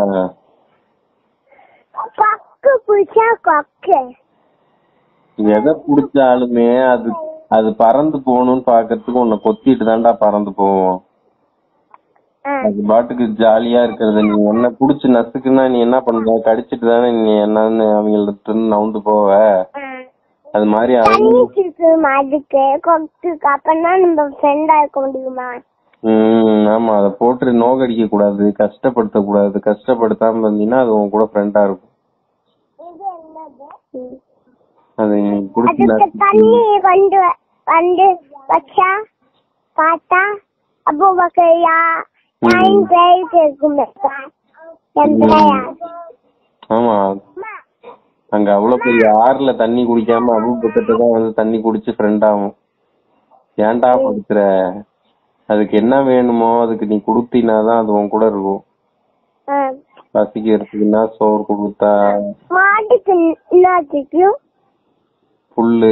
கொக்கு பிடிச்சா கொக்கு எதை புடிச்சாலுமே அது அது பறந்து போகணும்னு பாக்குறதுக்கு உன்னை கொத்திட்டு தான்டா பறந்து போவோம் ஆ, அது பாட்டுக்கு ஜாலியா இருக்கிறது நீ என்ன புடிச்சு நசுக்குன்னா நீ என்ன பண்ற கடிச்சிட்டு தானே நீ என்னன்னு அவங்கள்ட்ட இருந்து நவுந்து போவ ஆ. அது மாதிரி அவங்க தண்ணி இருக்குமா அதுக்கு கொக்குக்கு அப்பதான் நம்ம ஃப்ரெண்டா இருக்க முடியுமா ம் ஆமா அதை போட்டு நோகடிக்க கூடாது கஷ்டப்படுத்த கூடாது கஷ்டப்படுத்தாம இருந்தீங்கன்னா அது உன் கூட ஃப்ரெண்டா இருக்கும் இது என்னது அது நீ புடிச்சு அதுக்கு நசுக்கி தண்ணி கொண்டு வ- வந்து வச்சா பார்த்தா அப்போ பக்கையா டைம் பேருக்கு இருக்குமே என் பேயா ஆமா அங்க அவ்வளவு பெரிய ஆறுல தண்ணி குடிக்காம அபூபக்கத்தை தான் வந்து தண்ணி குடிச்சு ஃப்ரெண்ட் ஆகும் ஏன்டா படுத்துற அதுக்கு என்ன வேணுமோ அதுக்கு நீ கொடுத்தீனாதான் அது உன் கூட இருக்கும் ஆ. பசிக்கிறதுக்குன்னா சோறு கொடுத்தா மாட்டுக்கு என்னத்துக்கு புல்லு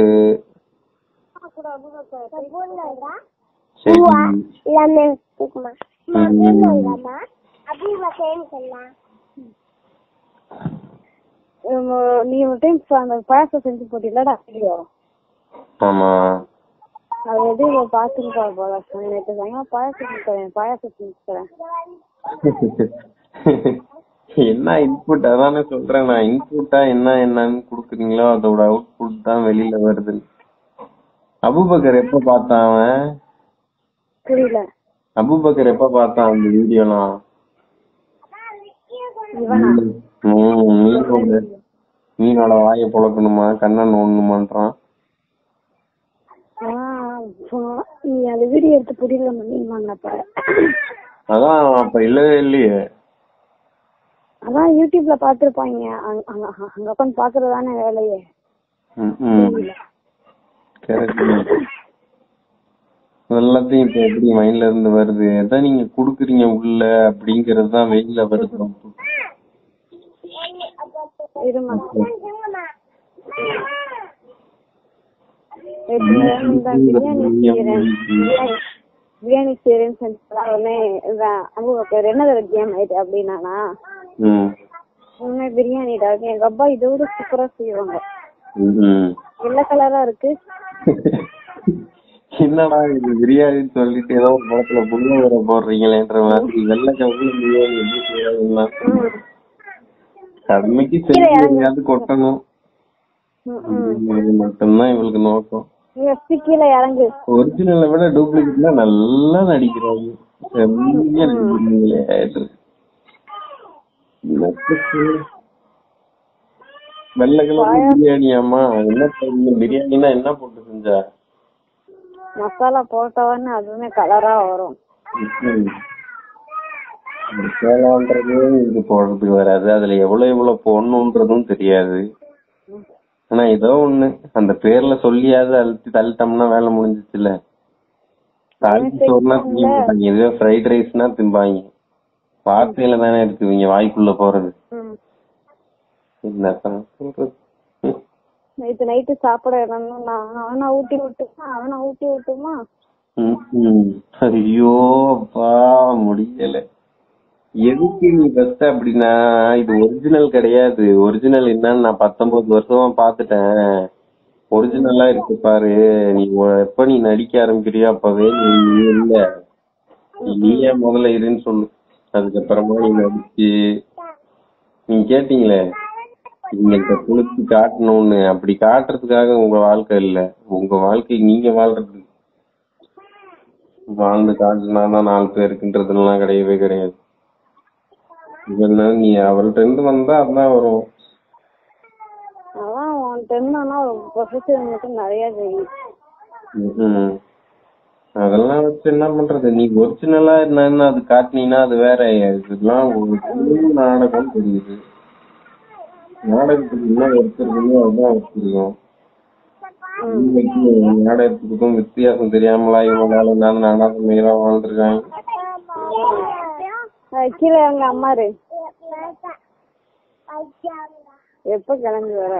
பூவா செடி எல்லாமே இருக்குமா ம். அபூபக்கேன்னு சொல்லலாம் நீ ஒரு டைம் அந்த பாயசம் செஞ்சு போட்டீங்களா வீடியோ ஆமா அது எது இவ பாத்துருக்கா போல நேற்று சாயங்காலம் பாயசம் செஞ்சு தரேன் பாயசம் செஞ்சு தரேன் என்ன இன்புட் அதானே சொல்றேன் நான் இன்புட்டா என்ன என்னன்னு குடுக்குறீங்களோ அதோட அவுட்புட் தான் வெளியில வருது அபூபக்கர் எப்ப பார்த்தான் அவன் புரியல அபூபக்கர் எப்ப பார்த்தான் அந்த வீடியோலாம் இவனா ம், மீனோட மீனோட வாயை புழக்கணுமா கண்ணை நோண்டணுமான்றான் ஆ போ- நீ அந்த வீடியோ எடுத்து புரியல பண்ணிருவாங்க அப்ப அதான் அப்ப இல்லவே இல்லையே அதான் யூடியூப்ல பாத்துருப்பாங்க அங்க அங்க அங்க உட்காந்து பாக்குறதானே வேலையே ம், ம். correct தான். எல்லாத்தையும் இப்ப எப்படி மைண்ட்ல இருந்து வருது எதான் நீங்க குடுக்குறீங்க உள்ள அப்படிங்கறது தான் வெயில வருது இருமா இந்த பிரியாணி செய்யறேன் பிரியாணி செய்யறேன்னு சொல்லிட்டு உடனே இதான் அவங்க பேர் என்ன கேம் ஆயிட்டு அப்படின்னானா ம். உண்மை பிரியாணிடா எங்க அப்பா இதோட சூப்பரா செய்வாங்க ம், ம். வெள்ளை கலரா இருக்கு என்னடா இது பிரியாணின்னு சொல்லிட்டு ஏதோ ஒரு படத்துல புள்ள வர போடுறீங்களேன்ற மாதிரி வெள்ளை கவுல பிரியாணி எப்படி செய்யறாங்கன்னா ம். கடமைக்கு செஞ்சு கொட்டணும் ம், ம். இது மட்டும்தான் இவளுக்கு நோக்கம் நீ ஃபர்ஸ்ட் கீழே இறங்கு ஒரிஜினலை விட டூப்ளிகேட்ல நல்லா நடிக்கிறாங்க செம்மையா நடிக்கிறீங்களே இது. என்னத்த சொல்ல? வெள்ளை கலர் பிரியாணியாமா என்ன பண்ணீங்க பிரியாணினா என்ன போட்டு செஞ்சா மசாலா போட்டவன்னு அதுவுமே கலரா வரும் ம்ம். இந்த சேலான்றதே இது போடுறதுக்கு வராது அதுல எவ்வளவு எவ்வளவு போடணுன்றதும் தெரியாது ஆனா ஏதோ ஒண்ணு அந்த பேர்ல சொல்லியாவது அழுத்தி தள்ளிட்டோம்னா வேலை முடிஞ்சிச்சுல தாளிப்பு சோறுனா திங்க மாட்டாங்க இதுவே ஃப்ரைட் ரைஸ்னா திம்பாங்க வார்த்தையில தானே இருக்கு இவங்க வாய்க்குள்ள போறது ம். என்னத்தான் சொல்றது ம். நேத்து நைட்டு சாப்பிட இறந்தோம்னா அவனா ஊட்டி விட்டுமா அவனா ஊட்டி விட்டுமா ம், ம். ஐயோ அப்பா முடியல எதுக்கு நீ ஃபர்ஸ்ட் அப்படின்னா இது ஒரிஜினல் கிடையாது ஒரிஜினல் என்னன்னு நான் பத்தொன்பது வருஷமா பாத்துட்டேன் ஒரிஜினலா இருக்கு பாரு நீ ஒ- எப்ப நீ நடிக்க ஆரம்பிக்கிறியோ அப்பவே நீ நீ இல்ல நீயே முதல்ல இருன்னு சொல்லு அதுக்கப்புறமா நீ நடிச்சு நீங்க கேட்டீங்களே நீங்க குளிச்சு காட்டணும்னு அப்படி காட்டுறதுக்காக உங்க வாழ்க்கை இல்ல உங்க வாழ்க்கை நீங்க வாழ்றது வாழ்ந்து காட்டுனாதான் நாலு பேருக்குன்றதுலாம் கிடையவே கிடையாது இதென்ன நீ அவள்கிட்ட இருந்து வந்தா அதான் வரும் அதான் உன்கிட்ட இருந்தானா ஒரு ப்ரொஃபஸர் மட்டும் நிறைய தெரியும் ம்ஹும். அதெல்லாம் வச்சு என்ன பண்றது நீ ஒரிஜினலா என்னன்னு அது காட்டினீங்கன்னா அது வேற இதெல்லாம் ஒரு சின்ன நாடகம் தெரியுது நாடகத்துக்கு என்ன ஒருத்தருக்குமோ அதுதான் வச்சிருக்கோம் இன்னைக்கு நாடகத்துக்கும் வித்தியாசம் தெரியாமலா இவ்வளவு நாள் நான் நாடகம் வாழ்ந்துருக்காங்க அஹ் கீழே எங்க அம்மாரு எப்ப கிளம்பி வர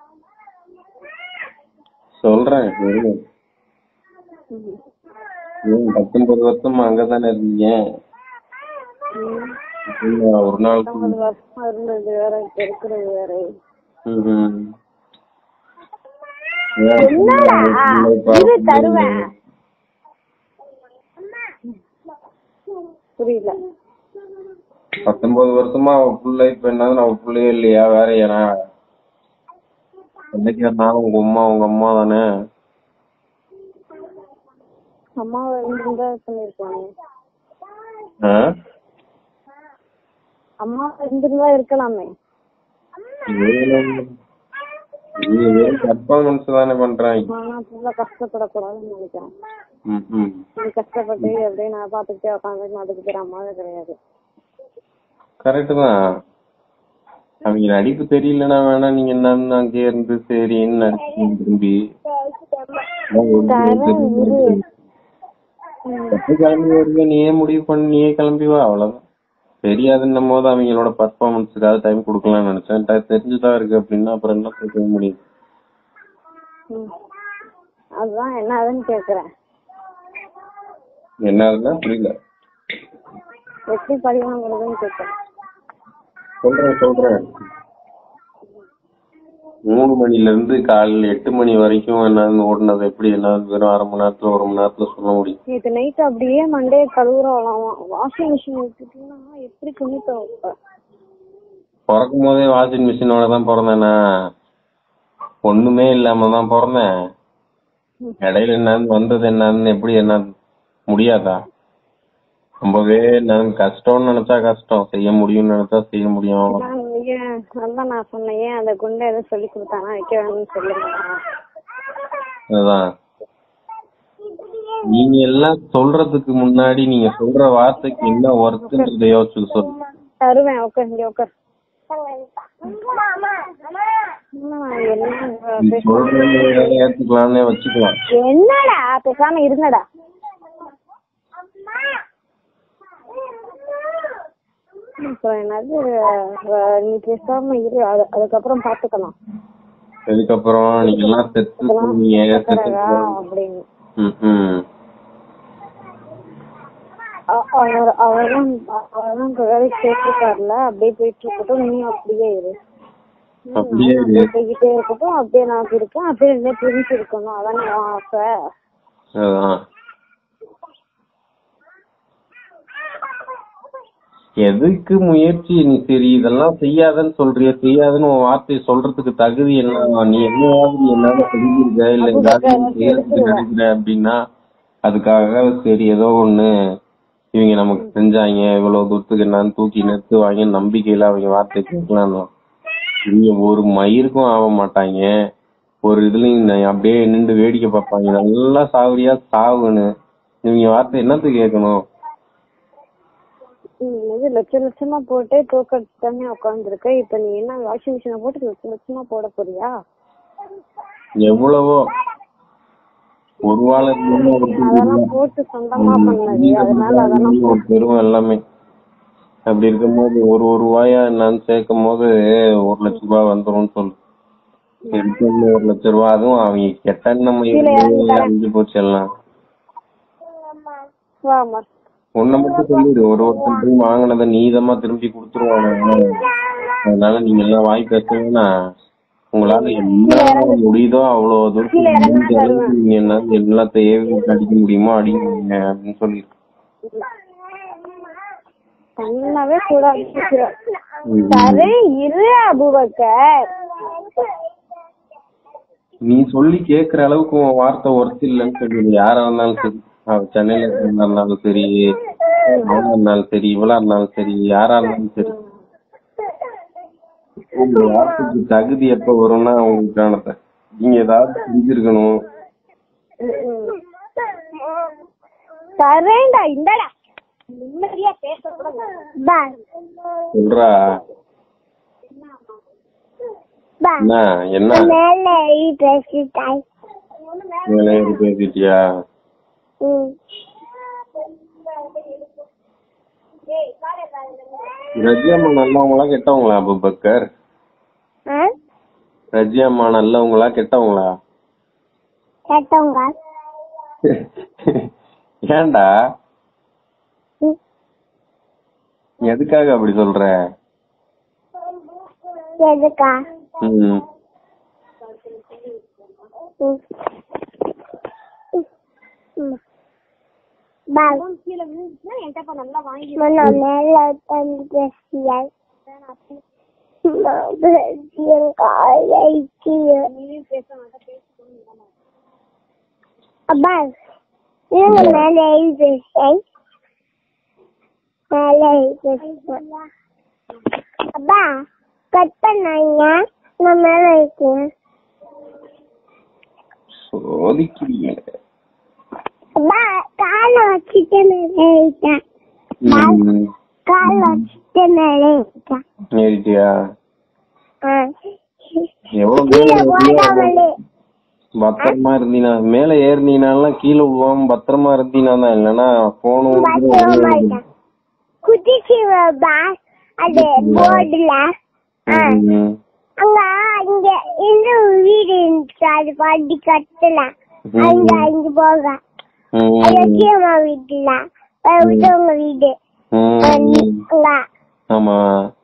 சொல்றேன் இருங்க. ஏன் பத்தொன்பது வருஷமா அங்கதானே இருந்தீங்க இன்னும் ஒரு நாள் ஒரு வருஷமா இருந்தது வேற இப்ப இருக்கிறது வேற ம்ஹும். என்னடா இது தருவேன் புரியல பத்தொன்பது வருஷமா அவ புள்ள இப்ப என்னது அவ புள்ளையே இல்லையா வேற ஏனா என்னைக்கு இருந்தாலும் உங்க அம்மா உங்க அம்மா தானே அம்மாவை இருந்திருந்தா பண்ணிருப்பாங்க ஆ? அம்மா இருந்திருந்தா இருக்கலாமே பர்ஃபார்மன்ஸ் தானே பண்றாங்க ஆனா புள்ள கஷ்டப்படக்கூடாதுன்னு நினைக்கிறேன் ம்ஹும். இது கஷ்டப்பட்டு அப்படியே நான் பாத்துக்கிட்டே உட்காந்து அதுக்கு பேர் அம்மாவே கிடையாது கரெக்ட் தான் அவங்க நடிப்பு தெரியலன்னா வேணா நீங்க என்னன்னு அங்கேயே இருந்து சரின்னு நடிச்சு திரும்பி எப்ப கிளம்பி வருவ நீயே முடிவு பண்ணி நீயே கிளம்பி வா அவ்வளவுதான் தெரியாதுன்னும் போது அவங்களோட பர்ஃபார்மன்ஸுக்காக டைம் கொடுக்கலாம்னு நினைச்சேன் ட- தெரிஞ்சுதான் இருக்கு அப்படின்னா அப்புறம் என்ன செய்ய முடியும் ம். அதுதான் என்ன ஆகுதுன்னு கேக்குறேன் என்ன இருந்தா புரியல எப்படி படிக்கணுங்கிறதுன்னு கேக்குறேன் சொல்றேன் சொல்றேன் மூணு மணில இருந்து காலையில எட்டு மணி வரைக்கும் என்னன்னு ஓடுனது எப்படி என்ன வெறும் அரை மணி நேரத்துல ஒரு மணி நேரத்துல சொல்ல முடியும் நேத்து நைட் அப்படியே மண்டே கழுவுறோம் வாஷிங் மிஷின் விட்டுட்டுனா எப்படி துணி துவைப்ப பிறக்கும் போதே வாஷிங் மிஷினோட தான் பிறந்தேனா ஒண்ணுமே இல்லாம தான் பிறந்தேன் இடையில என்னன்னு வந்தது என்னன்னு எப்படி என்ன முடியாதா ரொம்பவே நான் கஷ்டம்னு நினைச்சா கஷ்டம் செய்ய முடியும்னு நினைச்சா செய்ய முடியும் அவ்வளவுதான். நான் ஏன் அதான் நான் சொன்னேன் ஏன் அந்த குண்டை எதுவும் சொல்லி கொடுத்தானா வைக்க வேணும்னு சொல்லுங்க அதுதான் நீங்க எல்லாம் சொல்றதுக்கு முன்னாடி நீங்க சொல்ற வார்த்தைக்கு என்ன ஒர்க்குன்றத யோசிச்சு சொல்லு தருவேன் உட்கார் இங்க உட்கார் அம்மா அம்மா என்னம்மா, என்ன நீ பேச- சொல்றத ஏத்துக்கலாம்னே வச்சுக்கலாம் என்னடா பேசாம இருங்கடா அப்புறம் என்னது அஹ், நீ பேசாம இரு அது- அதுக்கப்புறம் பாத்துக்கலாம் அதுக்கப்புறம் நீங்க எல்லாம் செத்து போவீங்க செத்து உட்காரா போவீங்க. அப்படின்னு ம், ம். அ- அவர் அவர்தான் அவர்தான் இப்ப வேலைக்கு சேர்த்துருக்காருல அப்படியே போயிட்டு இருக்கட்டும் நீ அப்படியே இரு ம், அப்படியே இரு. அப்படியே போய்கிட்டே இருக்கட்டும் அப்படியே நான் இருக்கேன் அப்படியே ரெண்டே பிரிஞ்சு இருக்கணும் அதான் என் ஆசை அதான் எதுக்கு முயற்சி நீ சரி இதெல்லாம் செய்யாதன்னு சொல்றிய செய்யாதன்னு உன் வார்த்தையை சொல்றதுக்கு தகுதி என்ன நீ என்னவாவது என்னால செஞ்சிருக்க இல்ல ஏதாவது நீ செய்யறதுக்கு நினைக்கிற அப்படின்னா அதுக்காக சரி ஏதோ ஒண்ணு இவங்க நமக்கு செஞ்சாங்க இவ்வளவு தூரத்துக்கு என்னன்னு தூக்கி நிறுத்துவாங்க நம்பிக்கையில அவங்க வார்த்தை கேட்கலாம் நீங்க ஒரு மயிருக்கும் ஆக மாட்டாங்க ஒரு இதுலயும் ந- அப்படியே நின்று வேடிக்கை பார்ப்பாங்க நல்லா சாவரியா சாவுன்னு இவங்க வார்த்தை என்னத்துக்கு கேட்கணும் ம், இது லட்ச லட்சமா போட்டு தோக்கடிச்சு தானே உட்காந்துருக்க இப்ப நீ என்ன வாஷிங் மிஷினை போட்டு லட்ச லட்சமா போட போறியா எவ்வளவோ ஒரு வாழை இருந்தாலும் ஒரு அதெல்லாம் போட்டு சொந்தமா பண்ணது அதனால அதெல்லாம் ஒரு பெருமை எல்லாமே அப்படி இருக்கும்போது ஒரு ஒரு ரூபாயா என்னன்னு சேர்க்கும் போது ஒரு லட்ச ரூபாய் வந்துரும்னு சொல்லு எடுத்தோம்னா ஒரு லட்ச ரூபாய் அதுவும் அவங்க கெட்ட நம்ம அழிஞ்சு போச்சு எல்லாம் வாமா உன்னை மட்டும் சொல்லிடு ஒரு ஒருத்தர் வாங்கினதை நீதமா திரும்பி கொடுத்துருவாங்க அதனால நீங்க எல்லாம் வாய் பேசுங்கன்னா உங்களால என்ன முடியுதோ அவ்வளவு தூரத்துக்கு முடிஞ்ச அளவுக்கு நீங்க என்ன எல்லாத்தையும் அடிக்க முடியுமோ அடிங்க அப்படின்னு சொல்லி பண்ணவே கூடாது சரி இரு அபுபக்கர் நீ சொல்லி கேக்குற அளவுக்கு உன் வார்த்தை ஒர்த்து இல்லைன்னு சொல்லிடு யாரா இருந்தாலும் சரி அவ சென்னையில இருக்கிறதா இருந்தாலும் சரி அவனா இருந்தாலும் சரி இவளா இருந்தாலும் சரி யாரா இருந்தாலும் சரி உங்க வார்த்தைக்கு தகுதி எப்ப வரும்னா உங்களுக்கானத நீங்க ஏதாவது செஞ்சிருக்கணும் தரேன்டா இந்தடா நிம்மதியா பேச கூட பா சொல்றா பா என்ன என்ன மேல ஏறி பேசிட்டாய் மேலே ஏறி பேசிட்டியா ம் ரஜியம்மா நல்லவங்களா கெட்டவங்களா அபுபக்கர் ஆ ரஜியம்மா நல்லவங்களா கெட்டவங்களா கேட்டவங்க ஏன்டா ம். எதுக்காக அப்படி சொல்ற எதுக்கா ம் ம். ம். பா கீழே விழுந்துச்சுன்னா என்கிட்ட நல்லா வாங்கி முன்ன மேல தந்து பேசியாய் என் காலைக்கு நீயும் பேச மாட்டேன் பேச அப்பா இவங்க மேல ஏறி பேசாய் மேல ஏறி பேசுவேன் அப்பா கட் பண்ணாங்க நான் மேல இருக்கேன் சோதிக்கிறீங்க அப்பா காலை வச்சுட்டு மேல ஏறிட்டேன் ம். காலை வச்சுட்டு மேல ஏறிட்டேன் ஏறிட்டியா ஆ. எவ்வளவு கீழே மேல ஏறிட்டியோ போடாமலே பத்திரமா இருந்தீனா மேல ஏறினீனாலாம் கீழே விழுவாம பத்திரமா இருந்தீனா தான் இல்லன்னா போனும் பத்திரமா இருக்கேன் குதிச்சு பா அது போர்டுல ஆ அங்க இங்க இந்த வீடு இருந்துச்சு அது பாட்டி கட்டல அங்க அங்க போக லட்சியம்மா வீட்டுல விட்டவங்க வீடு அங்க ஆமா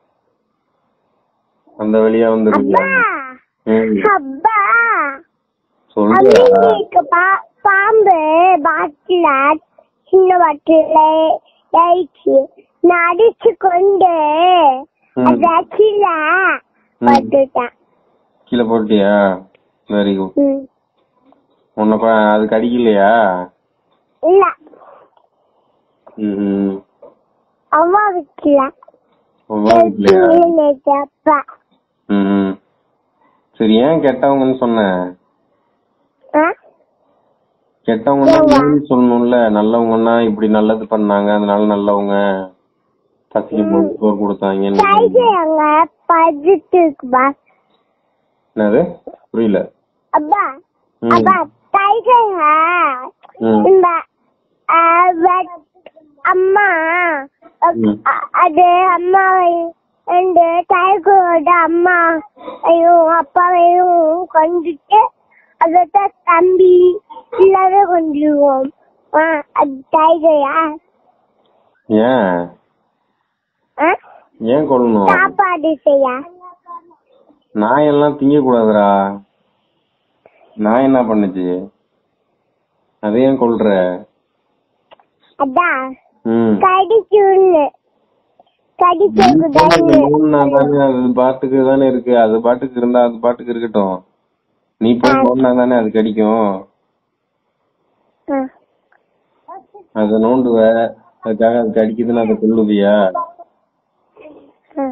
அந்த வழியா வந்துருக்கியா அப்பா அப்பா சொல்றா அவங்க பா பாம்பு பாட்டில சின்ன பாட்டில ஏறிச்சு நான் அடிச்சு கொண்டு ம். அது கீழே பட்டுட்டேன் கீழே போட்டியா வெரி குட் ம். உன்னை கொ- அதுக்கு அடிக்கலையா இல்ல ம் அம்மா வீட்டுல இல்லையா நேற்று அப்பா ம் சரி ஏன் கெட்டவங்கன்னு சொன்ன ஆ? கெட்டவங்க சொல்லணும்ல நல்லவங்கன்னா இப்படி நல்லது பண்ணாங்க அதனால நல்லவங்க பசிக்கு போது சோறு கொடுத்தாங்க டைகர் அங்க படுத்து இருக்குப்பா என்னது புரியல அப்பா ம். அப்பா டைகர் ம். இந்த ஆ, வெ- அம்மா அ- ம். அ- அது அம்மாவை ரெண்டு டைகரோட அம்மா ஐயும் அப்பாவையும் கொண்டுட்டு அதோட தம்பி எல்லாரும் கொண்டுருவோம் ஆ, அது டைகரா ஏன் ஆ? ஏன் கொல்லணும் சாப்பாடு செய்ய நாய் எல்லாம் திங்க கூடாதுடா நாய் என்ன பண்ணுச்சு அதை ஏன் கொல்ற அதான் ம் கடிக்குன்னு கடிக்கக்கூடாது தானே அது பாட்டுக்கு தானே இருக்கு அது பாட்டுக்கு இருந்தா அது பாட்டுக்கு இருக்கட்டும் நீ போய் நோண்டா தானே அது கடிக்கும் ஆ. அதை நோண்டுவ அதுக்காக அது கடிக்குதுன்னு அதை கொல்லுவியா ஆ.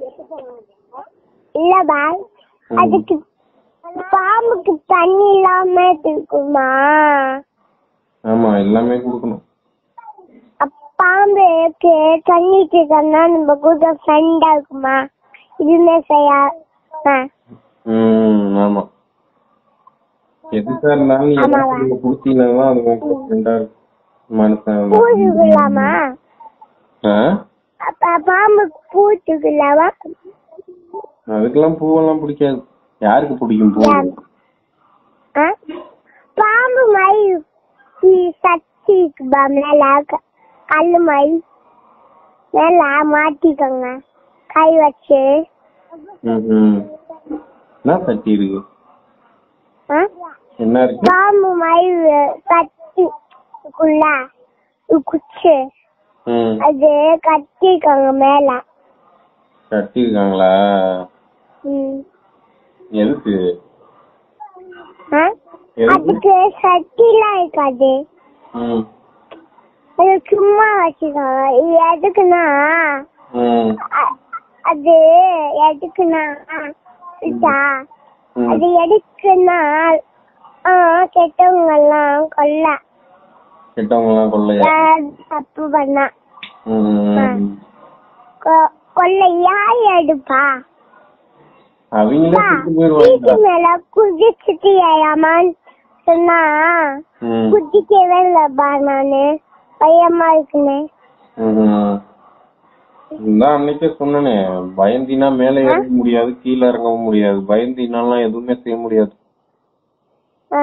இல்ல பாய் ம். அதுக்கு பாம்புக்கு தண்ணி இல்லாம இருக்குமா ஆமா எல்லாமே கொடுக்கணும் அப்ப பாம்புக்கு தண்ணி கேட்கறதுனா நம்ம கூட ஃப்ரெண்டா இருக்குமா இதுமே செய்யா ஆ. ம் ஆமா எதுக்கா இருந்தாலும் நீ ஆமாவா? கொடுத்தீங்கன்னா தான் அது உனக்கு ஃப்ரெண்டா இருக்கும் மனுஷன் பூத்துக்கலாமா ஆ? அப்ப பாம்புக்கு பூத்துக்கலாமா அதுக்கெல்லாம் பூவெல்லாம் பிடிக்காது யாருக்கு பிடிக்கும் பூ ஏன்? ஆ? பாம்பு மாதிரி இ- சக்தி இருக்குப்பா மேல க- கல்லு மாதிரி மேல மாட்டிக்கோங்க கை வச்சு ம், ம். என்ன சட்டி இருக்கு ஆ? என்ன இருக்கு பாம்பு மாதிரி சக்திக்குள்ள குச்சி ம் அது கட்டிக்கோங்க மேல கட்டி இருக்காங்களா ம். எதுக்கு ஆ? எதுக்கு? அதுக்கு சக்திலாம் இருக்காது ம் அது சும்மா வச்சுக்கோங்க இது எதுக்குன்னா ம் அ- அது எதுக்குன்னா இதா, ம். அது எதுக்குன்னா ஆ, கெட்டவங்க எல்லாம் கொல்ல கெட்டவங்க எல்லாம் கொள்ளையா யார் தப்பு பண்ணா ம், ம். கொ- கொல்ல யார் எடுப்பா அவங்களே பா, சுட்டு வீட்டு போயிருவாங்க மேல குதிச்சுட்டு ஏமான்னு சொன்னா ம் குதிக்கவே இல்லப்பா நானு பயமா இருக்குன்னு ம். நான் அன்னைக்கே சொன்னனே பயந்தினா மேல ஏற முடியாது கீழே இறங்கவும் முடியாது பயந்தினாலாம் எதுவுமே செய்ய முடியாது ஆ.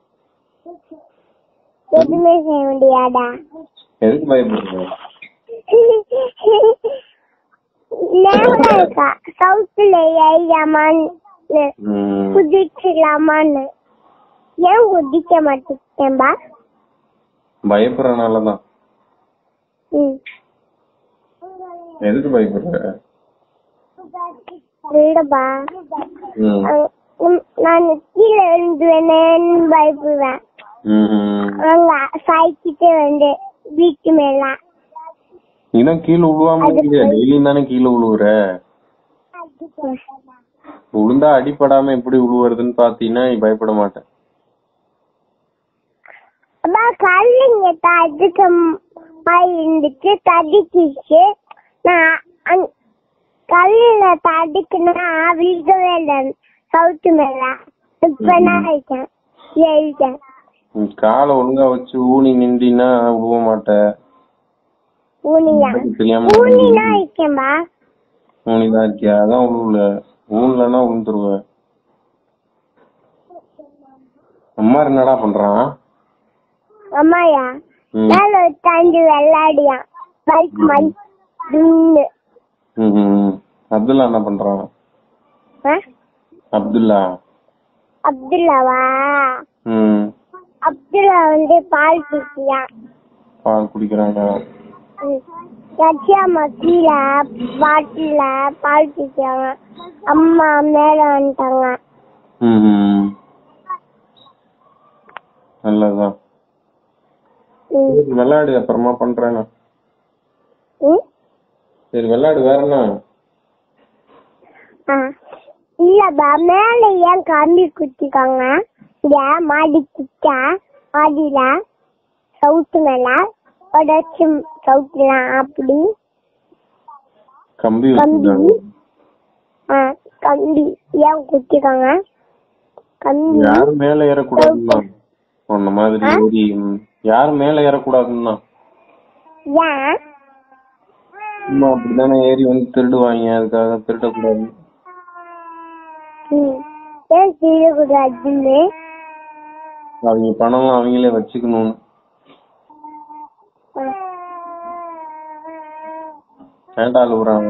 எதுவுமே செய்ய முடியாதா எதுக்கு பயப்படுறீங்க ஞாபகம் இருக்கா சவுத்துல ஏறியாமான்னு ம். குதிக்கலாமான்னு ஏன் குதிக்க மாட்டேன்பா பயப்படுறனாலதான் ம் எதுக்கு பயப்படுற இல்லப்பா ம். அஹ் உம், நான் கீழே விழுந்துவேனேன்னு பயப்படுவேன் ம், ம். அங்க சாய்க்கிட்டு வந்து வீட்டு மேல நீதான் கீழே விழுவாம இல்லையா டெய்லியும் தானே கீழே விழுவுற விழுந்தா அடிபடாம எப்படி விழுவுறதுன்னு பாத்தீங்கன்னா நீ பயப்பட மாட்டேன் அப்பா கல்லுங்க தடுக்க மாதிரி இருந்துச்சு தடுக்கிச்சு நான் அங்க- கல்லுல தடுக்குனா விழுகவே இல்லை சவுத்து மேல இப்ப நான் இருக்கேன் எழுதிட்டேன் நீ காலை ஒழுங்கா வச்சு ஊனி நின்றினா விழுவ மாட்ட ஊனியா தெரியாம ஊனினா இருக்கேன்பா ஊனிதான் இருக்கியா அதான் விழுவல ஊன்லன்னா விழுந்துருவ அம்மா என்னடா பண்றான் அம்மாயா ம். மேல உட்காந்து விளையாடியா பைக் மாதிரி துண்டு ம், ம், ம். அப்துல்லா என்ன பண்றான் ஆ? அப்துல்லா அப்துல்லாவா ம் அப்துல்லா வந்து பால் குடிக்கியா பால் குடிக்கிறாங்க லட்சியம்மா கீழே பாட்டில பால் குடிக்கிறாங்க அம்மா மேல வந்துட்டாங்க ம், ம். நல்லதுதான் ம். சரி, விளையாடு அப்புறமா பண்றேன் நான். ம்? சரி விளையாடு வேற என்ன ஆ. இல்லப்பா மேல ஏன் கம்பி குத்திக்காங்க இங்க மாடி கிட்ட ஆடில சவுத்து மேல உடச்சு சவுத்துலாம் அப்படி கம்பி கம்பி வச்சிருக்காங்க ஆ, கம்பி ஏன் குத்திருக்காங்க கம்பி யாரும் மேல ஏறக்கூடாதுன்னா உன்ன மாதிரி ஏறி ம், யாரும் மேல ஏறக்கூடாதுன்னா ஏன் சும்மா அப்படித்தானே ஏறி வந்து திருடுவாங்க அதுக்காக திருடக்கூடாது ம். ஏன் திருடக்கூடாதுன்னு அவங்க பணம்லாம் அவங்களே வச்சுக்கணும் ஆ. ஏன்டா அழுகுறாங்க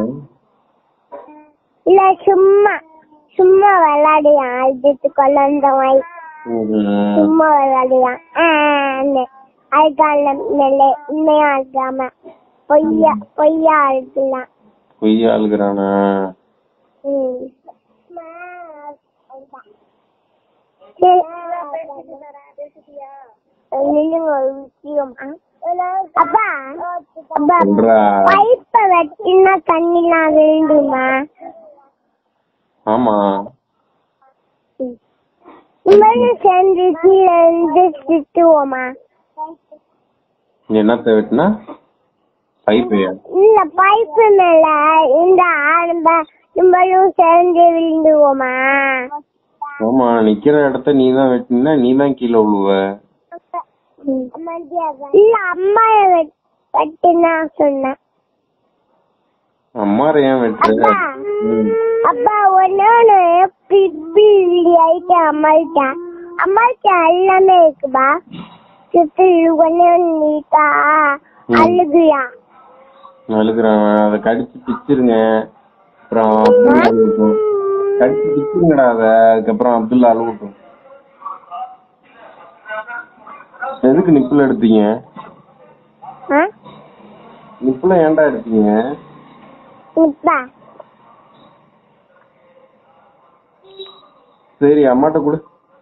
இல்ல சும்மா சும்மா விளையாடியான் அழுதுட்டு குழந்த மாதிரி ம். சும்மா விளையாடியான் ஆன்னு அழுகால மேலே உண்மையா அழுகாம பொய்யா பொய்யா அழுகலாம் பொய்யா அழுகுறானா ம் சரி. நில்லுங்க ஒரு விஷயம் அப்பா அப்பா சொல்றா பைப்ப வெட்டினா தண்ணிலாம் விழுந்துமா ஆமா இவனும் சேர்ந்து கீழே இருந்து திட்டுவோமா நீ என்னத்த வெட்டினா பைப்பையா இல்ல பைப்பு மேல இந்த ஆரம்ப நம்மளும் சேர்ந்து விழுந்துவோமா ஆமா நிக்கிற இடத்த நீ தான் வெட்டினா நீ தான் கீழே விழுவ இல்ல அம்மா வெட்டுனா சொன்னேன் அம்மா ஏன் வெட்டுற அப்பா ம். அப்பா ஒன்னு பிப்பி ஆயிட்டு அம்மாள்கிட்ட அம்மாள்கிட்ட எல்லாமே இருக்குப்பா சுத்தி ஒன்னு நீட்டா அழுகுயா அழுகுறான் அதை கடிச்சு பிச்சிருங்க அப்புறம் அப்துல்லா அழுகட்டும் கடிச்சு பிச்சிருங்கடா அத அதுக்கப்புறம் அப்துல்லா அழுகட்டும் எதுக்கு நிப்புல எடுத்தீங்க ஆ நிப்புல ஏன்டா எடுத்தீங்க இப்பா சரி அம்மாட்ட கொடு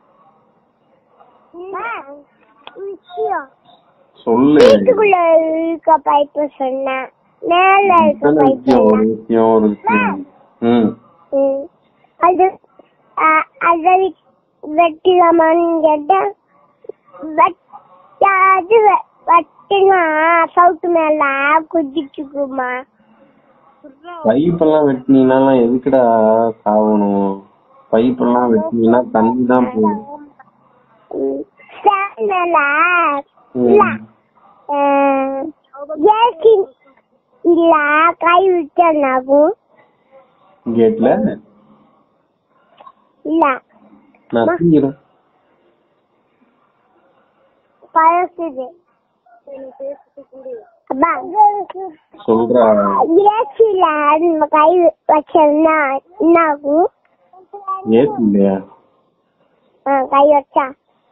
விஷயம் சொல்லு வீட்டுக்குள்ள இருக்க பைப்பு சொன்னேன் மேல இருக்க எத்தனை பைப்பு விஷயம் ஒரு விஷயம் ஒரு விஷயம் ம் ம். அது அ- அதை வெட்டலாமான்னு கேட்டேன் வெட்டாது வெ- வெட்டினா சவுத்து மேல குதிச்சுக்குமா பைப்பெல்லாம் வெட்டினீங்கன்னா எதுக்குடா சாவணும் பைப்பெல்லாம் வெட்டினீங்கன்னா தண்ணி தான் போகும் ம். ஃபேன் மேல இல்ல ம். ஏசி இல்ல கை விட்டனாகும் கேட்ல இல்ல நான் தூங்கிடும் பழசுது அப்பா சொல்றா ஏசில நம்ம கை வச்சோம்னா என்ன ஆகும் ஏசி இல்லையா ஆ, கை வச்சா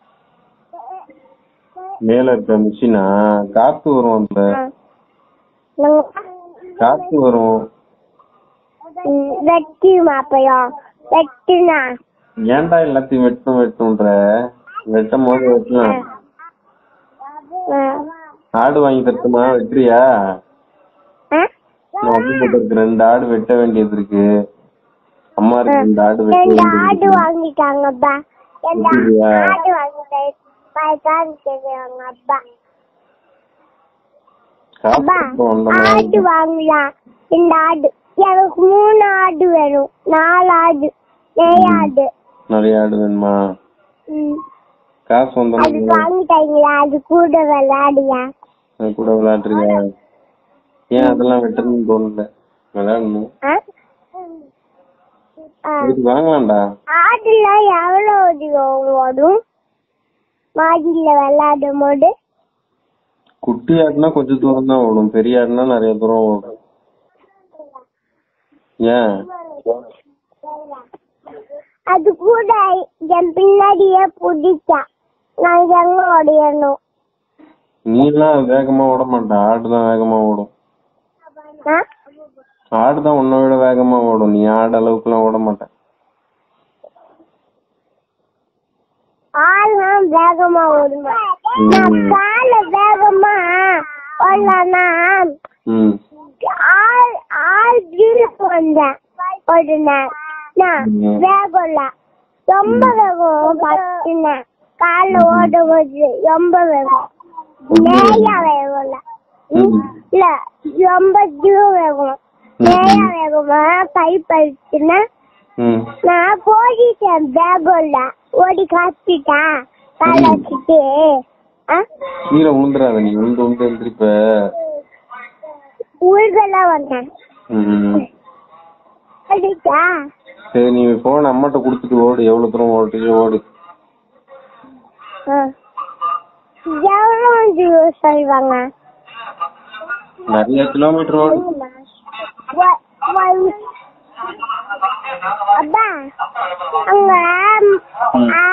மேல இருக்க மிஷினா காத்து வரும் அந்த ஆ. நம்ம காத்து வரும் ம், வெட்டியுமா அப்பயும் வெட்டுனா ஏன்டா எல்லாத்தையும் வெட்டும் வெட்டுன்ற வெட்டும் போது வெட்டலாம் ஆ. ஆடு வாங்கி தரட்டுமா வெட்டுறியா ஆ? நான் வந்து ரெண்டு ஆடு வெட்ட வேண்டியது இருக்கு அம்மா இருக்கு ரெண்டு ஆடு வெட்ட ரெண்டு வேண்டியது ஆடு இருக்கு வாங்கிட்டாங்கப்பா ரெண்டு அப்படியா? ஆடு வாங்கிட்டாங்க கேக்குறாங்க அப்பா காசு அப்பா எப்போ வந்த ஆடு மாதிரி வாங்கலாம் ரெண்டு ஆடு எனக்கு மூணு ஆடு வேணும் நாலு ஆடு நிறைய ஆடு நிறைய ஆடு வேணுமா ம். காசு வந்த அது மாதிரி வாங்கிட்டாங்களா அது கூட விளையாடியா அது கூட விளையாடுறியா ஏன் அதெல்லாம் வெட்டணும்னு தோணல விளையாடணும் ஆ? ஆ. இதுக்கு வாங்கலாம்டா ஆடுலாம் எவ்வளவு தூரம் ஓடும் மாடியில விளையாடும் போது குட்டி ஆடுனா கொஞ்சம் தூரம் தான் ஓடும் பெரிய ஆடுனா நிறைய தூரம் ஓடும் ஏன் அது கூட என் பின்னாடியே பிடிச்சா நான் எங்க ஓடிடணும் நீ எல்லாம் வேகமா ஓட மாட்டா ஆடுதான் வேகமா ஓடும் ஆ? ஆடுதான் உன்னை விட வேகமா ஓடும் நீ ஆடு அளவுக்கு எல்லாம் ஓட மாட்ட ஆள்லாம் வேகமா ஓடுமா ம். நான் கால வேகமா ஓடலாம்னா ம் ஆள் ஆள் கீழே வந்தேன் உடனே நான் ம். வேகம்ல ரொம்ப வேகம் பார்த்துனேன் கால்ல ஓடும் போது ரொம்ப வேகும் நேயா வேகும்ல ம். இல்ல ரொம்ப தூரம் வேகும் நேயா வேகுமா கை பறிச்சுன்னா ம் நான் போயிட்டேன் பேகுள்ள ஓடி காப்பிட்டேன் கால ம். வச்சுட்டு ஆ கீழே விழுந்துடாத நீ விழுந்து விழுந்து எழுந்திருப்ப ஊர்களெல்லாம் வந்தேன் ம் அடிச்சா சரி நீ போன் அம்மாட்ட கொடுத்துட்டு ஓடு எவ்வளவு தூரம் ஓடுறியோ ஓடு எவ்வளோ தூரம் சொல்லுவாங்க நிறைய கிலோமீட்டர் ஓடு வ- வ- அப்பா அங்க ம். ஆ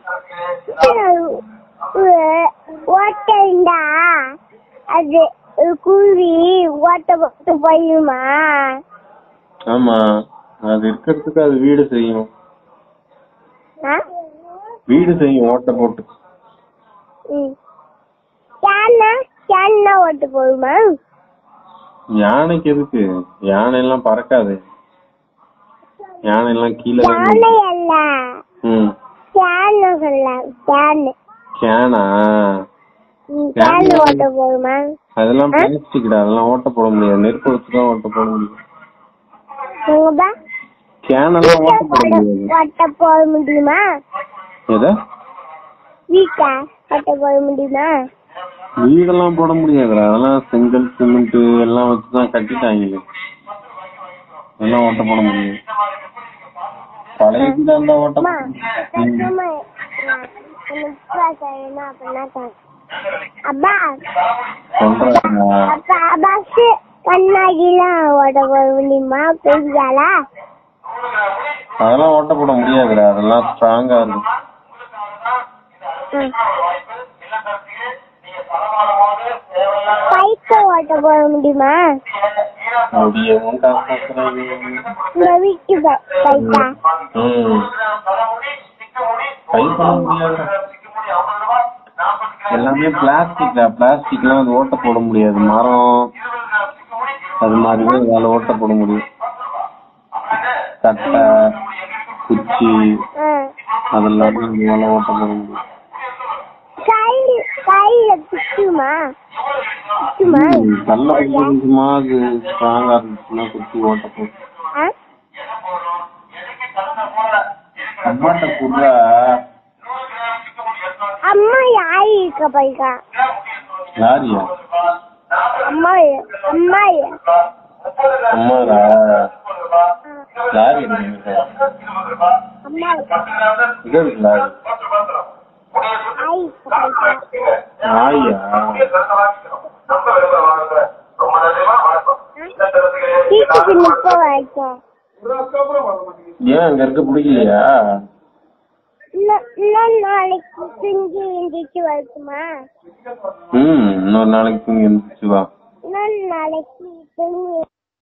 ஓட்டா அது குருவி ஓட்ட போட்டு போயுமா ஆமா அது இருக்கிறதுக்கு அது வீடு செய்யும் ஆ? வீடு செய்யும் ஓட்டை போட்டு ம். யானை யானை ஓட்டு போகுமா யானைக்கு எதுக்கு யானை எல்லாம் பறக்காது யானை எல்லாம் கீழே தான் யானை அல்ல ம் யானை சொல்ல யானை கேனா ம், யானை ஓட்ட போகுமா அதெல்லாம் பிளாஸ்டிக்டா அதெல்லாம் ஓட்ட போட முடியாது நெருப்பு வச்சு தான் ஓட்ட போட முடியும் உங்கப்பா கேனெல்லாம் ஓட்ட போட முடியாது ஓட்ட போக முடியுமா எதா வீட்டா ஓட்ட போக முடியுமா வீடெல்லாம் போட முடியாதுடா அதெல்லாம் செங்கல் சிமெண்ட் எல்லாம் வச்சு தான் கட்டிட்டாங்களே எல்லாம் ஓட்ட போட முடியும் பழைய வீடா இருந்தா ஓட்ட அம்மா போட முடியும். சும்மா எனக்கு செய்யணும் அப்படின்னா தான். அப்பா சொல்றேன்டா. அப்பா பஸ் கண்ணாடிலாம் ஓட்ட போக முடியுமா பெரியாளா அதெல்லாம் ஓட்ட போட முடியாதுடா அதெல்லாம் ஸ்ட்ராங்கா இருக்கும் பைக்க ஓட்ட போக முடியுமா முடியவும் காப்பாத்துறாங்க இந்த வீட்டு பை- பைக்கா ம் கை பண்ண முடியாதுடா எல்லாமே பிளாஸ்டிக்டா பிளாஸ்டிக்லாம் அது ஓட்ட போட முடியாது மரம் அது மாதிரி தான் இதால ஓட்ட போட முடியும் கட்டை குச்சி ஆ. அதெல்லாம் தான் இதால ஓட்ட போட முடியும் கையில கையில குத்துமா குத்துமா ம், கல்ல கொஞ்சம் கொஞ்சமா அது ஸ்ட்ராங்கா இருந்துச்சுன்னா குச்சி ஓட்ட போடும் ஆ? அம்மாட்ட குடுறா அம்மா யாரு இருக்க பைக்கா லாரியா அம்மா அம்மா அம்மாடா லாரி இருக்கு அம்மா இது இருக்கு லாரி ஆய் பைக்கா ஆயா வீட்டுக்கு நிக்க வைக்க ஏன் அங்க இருக்க பிடிக்கலையா இன்னும் நாளைக்கு செஞ்சு எந்திரிச்சு வருமா ம் இன்னொரு நாளைக்கு தூங்கி எழுந்திரிச்சு வா இன்னும் நாளைக்கு செஞ்சு